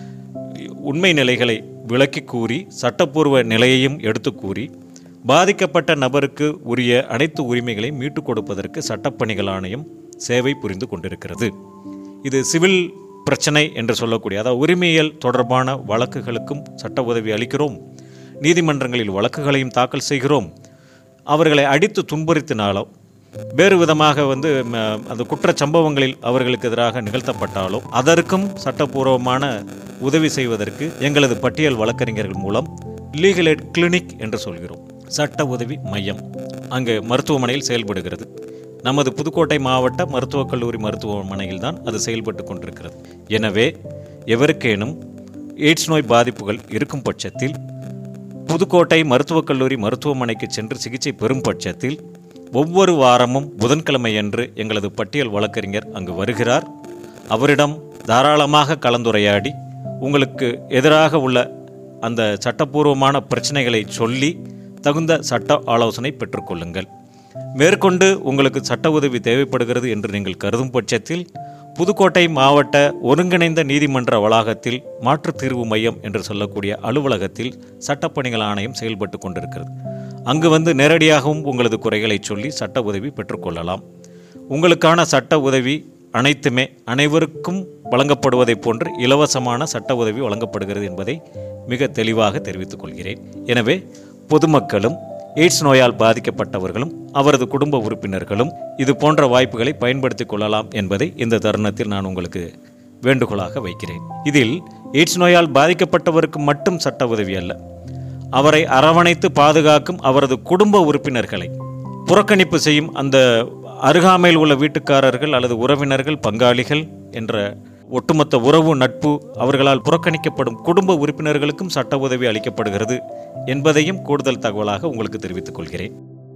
உண்மை நிலைகளை விளக்கி கூறி சட்டப்பூர்வ நிலையையும் எடுத்து கூறி பாதிக்கப்பட்ட நபருக்கு உரிய அனைத்து உரிமைகளை மீட்டுக் கொடுப்பதற்கு சட்டப்பணிகள் ஆணையம் சேவை புரிந்து கொண்டிருக்கிறது இது சிவில் பிரச்சனை என்று சொல்லக்கூடிய அதாவது உரிமையியல் தொடர்பான வழக்குகளுக்கும் சட்ட உதவி அளிக்கிறோம் நீதிமன்றங்களில் வழக்குகளையும் தாக்கல் செய்கிறோம் அவர்களை அடித்து துன்புறுத்தினாலோ வேறு விதமாக வந்து ம, அந்த குற்றச் சம்பவங்களில் அவர்களுக்கு எதிராக நிகழ்த்தப்பட்டாலோ அதற்கும் சட்டப்பூர்வமான உதவி செய்வதற்கு எங்களது பட்டியல் வழக்கறிஞர்கள் மூலம் லீகல் எய்ட் கிளினிக் என்று சொல்கிறோம் சட்ட உதவி மையம் அங்கு மருத்துவமனையில் செயல்படுகிறது நமது புதுக்கோட்டை மாவட்ட மருத்துவக் கல்லூரி மருத்துவமனையில் தான் அது செயல்பட்டு கொண்டிருக்கிறது எனவே எவருக்கேனும் எய்ட்ஸ் நோய் பாதிப்புகள் இருக்கும் பட்சத்தில் புதுக்கோட்டை மருத்துவக் கல்லூரி மருத்துவமனைக்கு சென்று சிகிச்சை பெறும் பட்சத்தில் ஒவ்வொரு வாரமும் புதன்கிழமையன்று எங்களது பட்டியல் வழக்கறிஞர் அங்கு வருகிறார் அவரிடம் தாராளமாக கலந்துரையாடி உங்களுக்கு எதிராக உள்ள அந்த சட்டப்பூர்வமான பிரச்சனைகளை சொல்லி தகுந்த சட்ட ஆலோசனை பெற்றுக்கொள்ளுங்கள் மேற்கொண்டு உங்களுக்கு சட்ட உதவி தேவைப்படுகிறது என்று நீங்கள் கருதும் பட்சத்தில் புதுக்கோட்டை மாவட்ட ஒருங்கிணைந்த நீதிமன்ற வளாகத்தில் மாற்றுத் தீர்வு மையம் என்று சொல்லக்கூடிய அலுவலகத்தில் சட்டப்பணிகள் ஆணையம் செயல்பட்டு கொண்டிருக்கிறது அங்கு வந்து நேரடியாகவும் உங்களது குறைகளை சொல்லி சட்ட உதவி பெற்றுக்கொள்ளலாம் உங்களுக்கான சட்ட உதவி அனைத்துமே அனைவருக்கும் வழங்கப்படுவதைப் போன்று இலவசமான சட்ட உதவி வழங்கப்படுகிறது என்பதை மிக தெளிவாக தெரிவித்துக் கொள்கிறேன் எனவே பொதுமக்களும் எய்ட்ஸ் நோயால் பாதிக்கப்பட்டவர்களும் அவரது குடும்ப உறுப்பினர்களும் இது போன்ற வாய்ப்புகளை பயன்படுத்திக் கொள்ளலாம் என்பதை இந்த தருணத்தில் நான் உங்களுக்கு வேண்டுகோளாக வைக்கிறேன் இதில் எய்ட்ஸ் நோயால் பாதிக்கப்பட்டவருக்கு மட்டும் சட்ட உதவி அல்ல அவரை அரவணைத்து பாதுகாக்கும் அவரது குடும்ப உறுப்பினர்களை புறக்கணிப்பு செய்யும் அந்த அருகாமையில் உள்ள வீட்டுக்காரர்கள் அல்லது உறவினர்கள் பங்காளிகள் என்ற ஒட்டுமொத்த உறவு நட்பு அவர்களால் புறக்கணிக்கப்படும் குடும்ப உறுப்பினர்களுக்கும் சட்ட உதவி அளிக்கப்படுகிறது என்பதையும் கூடுதல் தகவலாக உங்களுக்கு தெரிவித்துக் கொள்கிறேன்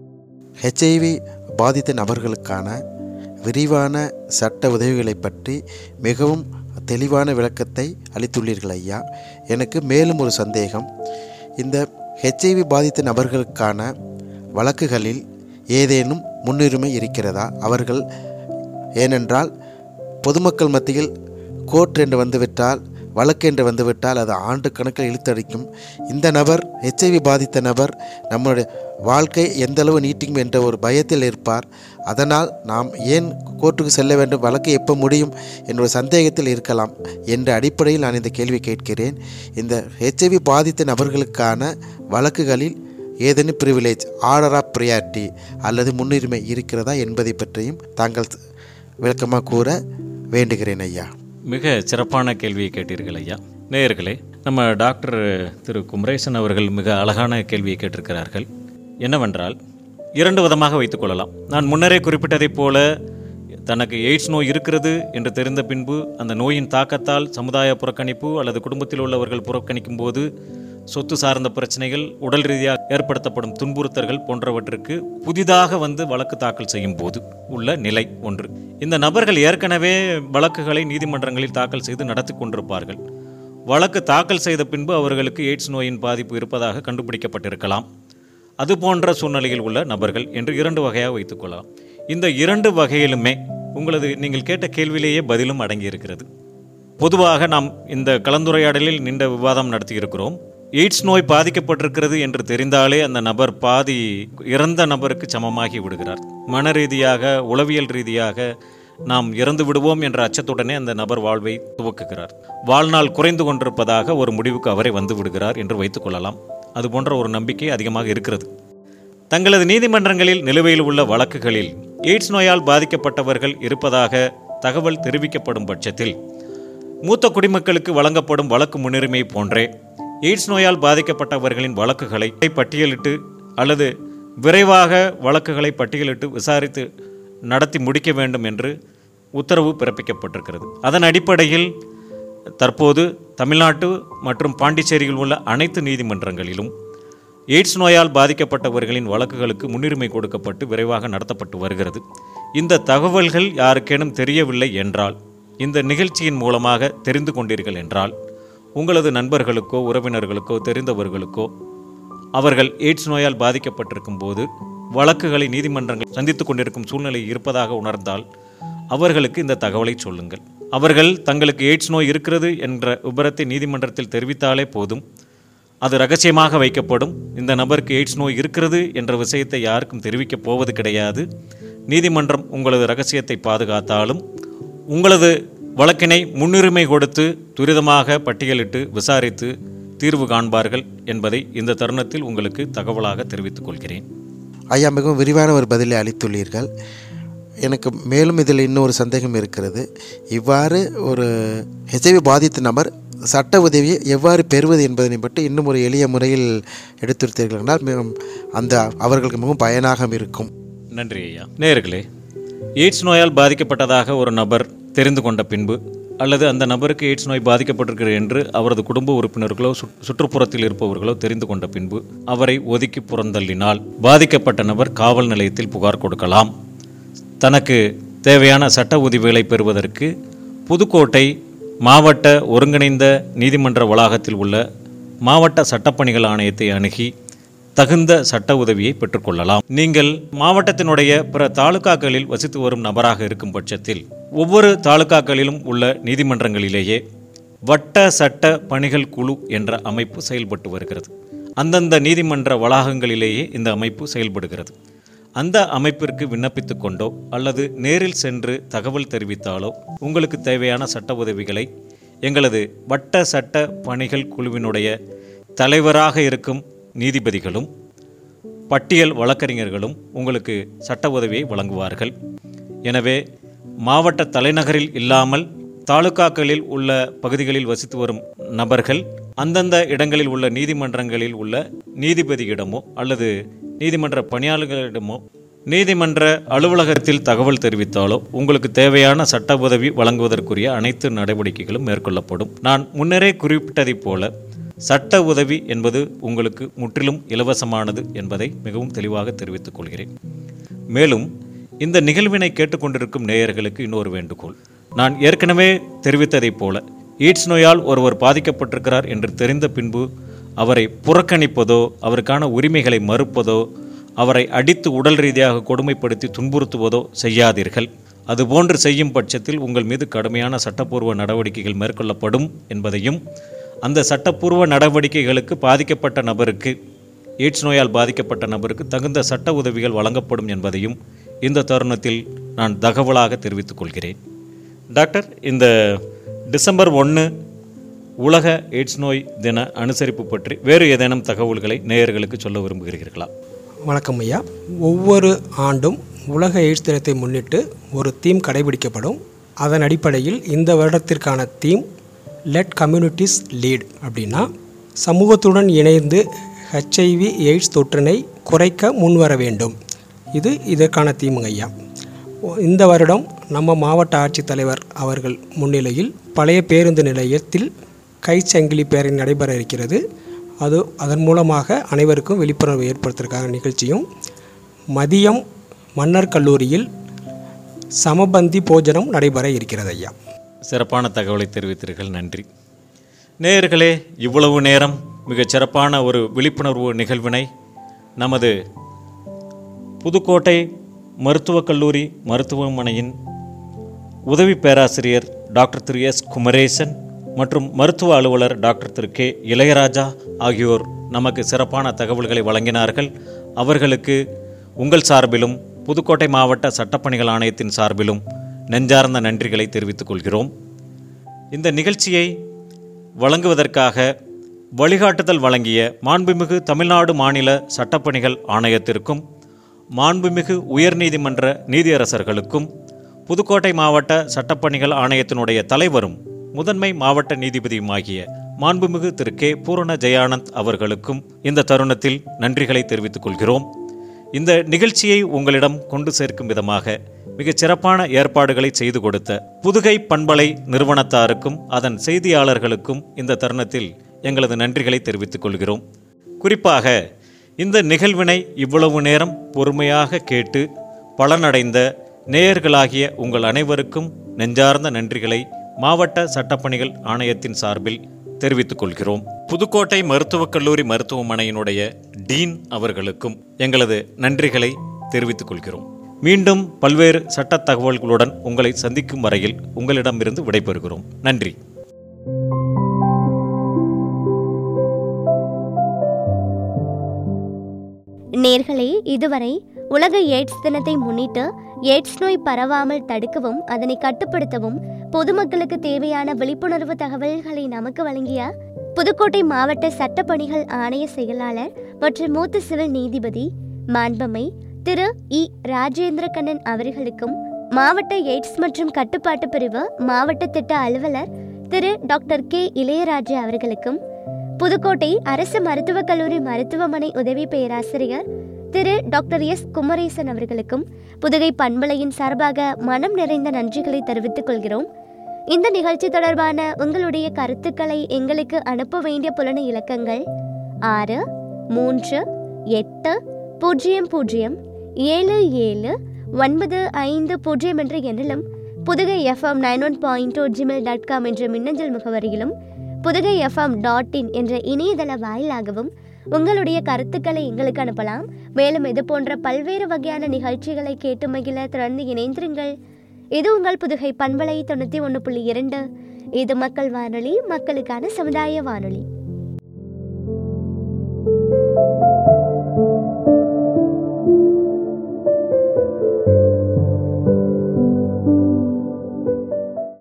ஹெச்ஐவி பாதித்த நபர்களுக்கான விரிவான சட்ட உதவிகளை பற்றி மிகவும் தெளிவான விளக்கத்தை அளித்துள்ளீர்கள் ஐயா எனக்கு மேலும் ஒரு சந்தேகம் இந்த ஹெச்ஐவி பாதித்த நபர்களுக்கான வழக்குகளில் ஏதேனும் முன்னுரிமை இருக்கிறதா அவர்கள் ஏனென்றால் பொதுமக்கள் மத்தியில் கோர்ட் என்று வந்துவிட்டால் வழக்கு என்று வந்துவிட்டால் அது ஆண்டு கணக்கில் இழுத்தடிக்கும் இந்த நபர் ஹெச்ஐவி பாதித்த நபர் நம்முடைய வாழ்க்கை எந்தளவு நீட்டிக்கும் என்ற ஒரு பயத்தில் இருப்பார் அதனால் நாம் ஏன் கோர்ட்டுக்கு செல்ல வேண்டும் வழக்கு எப்போ முடியும் என்ற ஒரு சந்தேகத்தில் இருக்கலாம் என்ற அடிப்படையில் நான் இந்த கேள்வி கேட்கிறேன் இந்த ஹெச்ஐவி பாதித்த நபர்களுக்கான வழக்குகளில் ஏதேனும் ப்ரிவிலேஜ் ஆர்டர் ஆஃப் ப்ரியாரிட்டி அல்லது முன்னுரிமை இருக்கிறதா என்பதை பற்றியும் தாங்கள் விளக்கமாக கூற வேண்டுகிறேன் ஐயா மிக சிறப்பான கேள்வியை கேட்டீர்கள் ஐயா நேயர்களே நம்ம டாக்டர் திரு குமரேசன் அவர்கள் மிக அழகான கேள்வியை கேட்டிருக்கிறார்கள் என்னவென்றால் இரண்டு விதமாக வைத்துக்கொள்ளலாம் நான் முன்னரே குறிப்பிட்டதைப் போல தனக்கு எய்ட்ஸ் நோய் இருக்கிறது என்று தெரிந்த பின்பு அந்த நோயின் தாக்கத்தால் சமுதாய புறக்கணிப்பு அல்லது குடும்பத்தில் உள்ளவர்கள் புறக்கணிக்கும் போது சொத்து சார்ந்த பிரச்சனைகள் உடல் ரீதியாக ஏற்படுத்தப்படும் துன்புறுத்தல்கள் போன்றவற்றிற்கு புதிதாக வந்து வழக்கு தாக்கல் செய்யும் போது உள்ள நிலை ஒன்று இந்த நபர்கள் ஏற்கனவே வழக்குகளை நீதிமன்றங்களில் தாக்கல் செய்து நடத்தி கொண்டிருப்பார்கள் வழக்கு தாக்கல் செய்த பின்பு அவர்களுக்கு எய்ட்ஸ் நோயின் பாதிப்பு இருப்பதாக கண்டுபிடிக்கப்பட்டிருக்கலாம் அது போன்ற சூழ்நிலையில் உள்ள நபர்கள் என்று இரண்டு வகையாக வைத்துக்கொள்ளலாம் இந்த இரண்டு வகையிலுமே உங்களது நீங்கள் கேட்ட கேள்வியிலேயே பதிலும் அடங்கியிருக்கிறது பொதுவாக நாம் இந்த கலந்துரையாடலில் நின்ற விவாதம் நடத்தியிருக்கிறோம் எய்ட்ஸ் நோய் பாதிக்கப்பட்டிருக்கிறது என்று தெரிந்தாலே அந்த நபர் பாதி இறந்த நபருக்கு சமமாகி விடுகிறார் மன ரீதியாக உளவியல் ரீதியாக நாம் இறந்து விடுவோம் என்ற அச்சத்துடனே அந்த நபர் வாழ்வை துவக்குகிறார் வாழ்நாள் குறைந்து கொண்டிருப்பதாக ஒரு முடிவுக்கு அவரே வந்து விடுகிறார் என்று வைத்துக்கொள்ளலாம் அது போன்ற ஒரு நம்பிக்கை அதிகமாக இருக்கிறது தங்களது நீதிமன்றங்களில் நிலுவையில் உள்ள வழக்குகளில் எய்ட்ஸ் நோயால் பாதிக்கப்பட்டவர்கள் இருப்பதாக தகவல் தெரிவிக்கப்படும் பட்சத்தில் மூத்த குடிமக்களுக்கு வழங்கப்படும் வழக்கு முன்னுரிமை போன்றே எய்ட்ஸ் நோயால் பாதிக்கப்பட்டவர்களின் வழக்குகளை பட்டியலிட்டு அல்லது விரைவாக வழக்குகளை பட்டியலிட்டு விசாரித்து நடத்தி முடிக்க வேண்டும் என்று உத்தரவு பிறப்பிக்கப்பட்டிருக்கிறது அதன் அடிப்படையில் தற்போது தமிழ்நாட்டு மற்றும் பாண்டிச்சேரியில் உள்ள அனைத்து நீதிமன்றங்களிலும் எய்ட்ஸ் நோயால் பாதிக்கப்பட்டவர்களின் வழக்குகளுக்கு முன்னுரிமை கொடுக்கப்பட்டு விரைவாக நடத்தப்பட்டு வருகிறது இந்த தகவல்கள் யாருக்கேனும் தெரியவில்லை என்றால் இந்த நிகழ்ச்சியின் மூலமாக தெரிந்து கொண்டீர்கள் என்றால் உங்களது நண்பர்களுக்கோ உறவினர்களுக்கோ தெரிந்தவர்களுக்கோ அவர்கள் எய்ட்ஸ் நோயால் பாதிக்கப்பட்டிருக்கும் போது வழக்குகளை நீதிமன்றங்கள் சந்தித்துக் கொண்டிருக்கும் சூழ்நிலை இருப்பதாக உணர்ந்தால் அவர்களுக்கு இந்த தகவலை சொல்லுங்கள் அவர்கள் தங்களுக்கு எய்ட்ஸ் நோய் இருக்கிறது என்ற விபரத்தை நீதிமன்றத்தில் தெரிவித்தாலே போதும் அது ரகசியமாக வைக்கப்படும் இந்த நபருக்கு எய்ட்ஸ் நோய் இருக்கிறது என்ற விஷயத்தை யாருக்கும் தெரிவிக்கப் போவது கிடையாது நீதிமன்றம் உங்களது ரகசியத்தை பாதுகாத்தாலும் உங்களது வழக்கினை முன்னுரிமை கொடுத்து துரிதமாக பட்டியலிட்டு விசாரித்து தீர்வு காண்பார்கள் என்பதை இந்த தருணத்தில் உங்களுக்கு தகவலாக தெரிவித்துக் கொள்கிறேன் ஐயா மிகவும் விரிவான ஒரு பதிலை அளித்துள்ளீர்கள் எனக்கு மேலும் இதில் இன்னொரு சந்தேகம் இருக்கிறது இவ்வாறு ஒரு ஹெச்ஐவி பாதித்த நபர் சட்ட உதவியை எவ்வாறு பெறுவது என்பதனை பற்றி இன்னும் ஒரு எளிய முறையில் எடுத்துரைத்தீர்கள் என்றால் மிகவும் அந்த அவர்களுக்கு மிகவும் பயனாக இருக்கும் நன்றி ஐயா நேயர்களே எய்ட்ஸ் நோயால் பாதிக்கப்பட்டதாக ஒரு நபர் தெரிந்து கொண்ட பின்பு அல்லது அந்த நபருக்கு எய்ட்ஸ் நோய் பாதிக்கப்பட்டிருக்கிறது என்று அவரது குடும்ப உறுப்பினர்களோ சுற்- சுற்றுப்புறத்தில் இருப்பவர்களோ தெரிந்து கொண்ட பின்பு அவரை ஒதுக்கி புறந்தள்ளினால் பாதிக்கப்பட்ட நபர் காவல் நிலையத்தில் புகார் கொடுக்கலாம் தனக்கு தேவையான சட்ட உதவிகளை பெறுவதற்கு புதுக்கோட்டை மாவட்ட ஒருங்கிணைந்த நீதிமன்ற வளாகத்தில் உள்ள மாவட்ட சட்டப்பணிகள் ஆணையத்தை அணுகி தகுந்த சட்ட உதவியை பெற்றுக்கொள்ளலாம் நீங்கள் மாவட்டத்தினுடைய பிற தாலுகாக்களில் வசித்து வரும் நபராக இருக்கும் பட்சத்தில் ஒவ்வொரு தாலுகாக்களிலும் உள்ள நீதிமன்றங்களிலேயே வட்ட சட்ட பணிகள் குழு என்ற அமைப்பு செயல்பட்டு வருகிறது அந்தந்த நீதிமன்ற வளாகங்களிலேயே இந்த அமைப்பு செயல்படுகிறது அந்த அமைப்பிற்கு விண்ணப்பித்துக் கொண்டோ அல்லது நேரில் சென்று தகவல் தெரிவித்தாலோ உங்களுக்கு தேவையான சட்ட உதவிகளை எங்களது வட்ட சட்ட பணிகள் குழுவினுடைய தலைவராக இருக்கும் நீதிபதிகளும் பட்டியல் வழக்கறிஞர்களும் உங்களுக்கு சட்ட உதவியை வழங்குவார்கள் எனவே மாவட்ட தலைநகரில் இல்லாமல் தாலுகாக்களில் உள்ள பகுதிகளில் வசித்து வரும் நபர்கள் அந்தந்த இடங்களில் உள்ள நீதிமன்றங்களில் உள்ள நீதிபதியிடமோ அல்லது நீதிமன்ற பணியாளர்களிடமோ நீதிமன்ற அலுவலகத்தில் தகவல் தெரிவித்தாலோ உங்களுக்கு தேவையான சட்ட உதவி வழங்குவதற்குரிய அனைத்து நடவடிக்கைகளும் மேற்கொள்ளப்படும் நான் முன்னரே குறிப்பிட்டதைப் போல சட்ட உதவி என்பது உங்களுக்கு முற்றிலும் இலவசமானது என்பதை மிகவும் தெளிவாக தெரிவித்துக் கொள்கிறேன் மேலும் இந்த நிகழ்வினை கேட்டுக்கொண்டிருக்கும் நேயர்களுக்கு இன்னொரு வேண்டுகோள் நான் ஏற்கனவே தெரிவித்ததைப் போல ஈட்ஸ் நோயால் ஒருவர் பாதிக்கப்பட்டிருக்கிறார் என்று தெரிந்த பின்பு அவரை புறக்கணிப்பதோ அவருக்கான உரிமைகளை மறுப்பதோ அவரை அடித்து உடல் ரீதியாக கொடுமைப்படுத்தி துன்புறுத்துவதோ செய்யாதீர்கள் அதுபோன்று செய்யும் பட்சத்தில் உங்கள் மீது கடுமையான சட்டப்பூர்வ நடவடிக்கைகள் மேற்கொள்ளப்படும் என்பதையும் அந்த சட்டப்பூர்வ நடவடிக்கைகளுக்கு பாதிக்கப்பட்ட நபருக்கு எய்ட்ஸ் நோயால் பாதிக்கப்பட்ட நபருக்கு தகுந்த சட்ட உதவிகள் வழங்கப்படும் என்பதையும் இந்த தருணத்தில் நான் தகவலாக தெரிவித்துக் கொள்கிறேன் டாக்டர் இந்த டிசம்பர் ஒன்று உலக எய்ட்ஸ் நோய் தின அனுசரிப்பு பற்றி வேறு ஏதேனும் தகவல்களை நேயர்களுக்கு சொல்ல விரும்புகிறீர்களா வணக்கம் ஐயா ஒவ்வொரு ஆண்டும் உலக எய்ட்ஸ் தினத்தை முன்னிட்டு ஒரு தீம் கடைபிடிக்கப்படும் அதன் அடிப்படையில் இந்த வருடத்திற்கான தீம் லெட் கம்யூனிட்டிஸ் லீட் அப்படின்னா சமூகத்துடன் இணைந்து ஹெச்ஐவி எய்ட்ஸ் தொற்றினை குறைக்க முன்வர வேண்டும் இது இதற்கான தீமுங்க ஐயா இந்த வருடம் நம்ம மாவட்ட ஆட்சித்தலைவர் அவர்கள் முன்னிலையில் பழைய பேருந்து நிலையத்தில் கைச்சங்கிலி பேரணி நடைபெற இருக்கிறது அது அதன் மூலமாக அனைவருக்கும் விழிப்புணர்வு ஏற்படுத்துறதுக்கான நிகழ்ச்சியும் மதியம் மன்னர் கல்லூரியில் சமபந்தி போஜனம் நடைபெற இருக்கிறது ஐயா சிறப்பான தகவலை தெரிவித்தீர்கள் நன்றி நேயர்களே இவ்வளவு நேரம் மிகச் சிறப்பான ஒரு விழிப்புணர்வு நிகழ்வினை நமது புதுக்கோட்டை மருத்துவக் கல்லூரி மருத்துவமனையின் உதவி பேராசிரியர் டாக்டர் திரு எஸ் குமரேசன் மற்றும் மருத்துவ அலுவலர் டாக்டர் திரு கே இளையராஜா ஆகியோர் நமக்கு சிறப்பான தகவல்களை வழங்கினார்கள் அவர்களுக்கு உங்கள் சார்பிலும் புதுக்கோட்டை மாவட்ட சட்டப்பணிகள் ஆணையத்தின் சார்பிலும் நெஞ்சார்ந்த நன்றிகளை தெரிவித்துக் கொள்கிறோம் இந்த நிகழ்ச்சியை வழங்குவதற்காக வழிகாட்டுதல் வழங்கிய மாண்புமிகு தமிழ்நாடு மாநில சட்டப்பணிகள் ஆணையத்திற்கும் மாண்புமிகு உயர்நீதிமன்ற நீதியரசர்களுக்கும் புதுக்கோட்டை மாவட்ட சட்டப்பணிகள் ஆணையத்தினுடைய தலைவரும் முதன்மை மாவட்ட நீதிபதியுமாகிய மாண்புமிகு திரு கே பூரண ஜெயானந்த் அவர்களுக்கும் இந்த தருணத்தில் நன்றிகளை தெரிவித்துக் கொள்கிறோம் இந்த நிகழ்ச்சியை உங்களிடம் கொண்டு சேர்க்கும் விதமாக மிகச் சிறப்பான ஏற்பாடுகளை செய்து கொடுத்த புதுகை பண்பலை நிறுவனத்தாருக்கும் அதன் செய்தியாளர்களுக்கும் இந்த தருணத்தில் எங்களது நன்றிகளை தெரிவித்துக் கொள்கிறோம் குறிப்பாக இந்த நிகழ்வினை இவ்வளவு நேரம் பொறுமையாக கேட்டு பலனடைந்த நேயர்களாகிய உங்கள் அனைவருக்கும் நெஞ்சார்ந்த நன்றிகளை மாவட்ட சட்டப்பணிகள் ஆணையத்தின் சார்பில் தெரிவித்துக் கொள்கிறோம் புதுக்கோட்டை மருத்துவக் கல்லூரி மருத்துவமனையினுடைய டீன் அவர்களுக்கும் எங்களது நன்றிகளை தெரிவித்துக் கொள்கிறோம் மீண்டும் பல்வேறு சட்ட தகவல்களுடன் உங்களை சந்திக்கும் வரையில் உங்களிடமிருந்து விடைபெறுகிறோம் நன்றி நேர்களே இதுவரை உலக எய்ட்ஸ் தினத்தை முன்னிட்டு எய்ட்ஸ் நோய் பரவாமல் தடுக்கவும் அதனை கட்டுப்படுத்தவும் பொதுமக்களுக்கு தேவையான விழிப்புணர்வு தகவல்களை நமக்கு வழங்கிய புதுக்கோட்டை மாவட்ட சட்டப்பணிகள் ஆணைய செயலாளர் மற்றும் மூத்த சிவில் நீதிபதி மாண்பமை திரு இ ராஜேந்திர கண்ணன் அவர்களுக்கும் மாவட்ட எய்ட்ஸ் மற்றும் கட்டுப்பாட்டு பிரிவு மாவட்ட திட்ட அலுவலர் திரு டாக்டர் கே இளையராஜா அவர்களுக்கும் புதுக்கோட்டை அரசு மருத்துவக் கல்லூரி மருத்துவமனை உதவி பேராசிரியர் திரு டாக்டர் எஸ் குமரேசன் அவர்களுக்கும் புதுகை பண்பலையின் சார்பாக மனம் நிறைந்த நன்றிகளை தெரிவித்துக் கொள்கிறோம் இந்த நிகழ்ச்சி தொடர்பான உங்களுடைய கருத்துக்களை எங்களுக்கு அனுப்ப வேண்டிய புலன இலக்கங்கள் ஆறு மூன்று எட்டு பூஜ்ஜியம் பூஜ்ஜியம் ஏழு ஏழு ஒன்பது ஐந்து பூஜ்ஜியம் என்ற எண்ணிலும் Pudukai FM nine one point two Gmail dot com என்ற மின்னஞ்சல் முகவரியிலும் புதுகை எஃப்எம் டாட் இன் என்ற இணையதள வாயிலாகவும் உங்களுடைய கருத்துக்களை எங்களுக்கு அனுப்பலாம் மேலும் இது போன்ற பல்வேறு வகையான நிகழ்ச்சிகளை கேட்டு மகிழ தொடர்ந்து இணைந்திருங்கள் இது உங்கள் புதுகை பண்பலை தொண்ணூற்றி ஒன்று புள்ளி இரண்டு இது மக்கள் வானொலி மக்களுக்கான சமுதாய வானொலி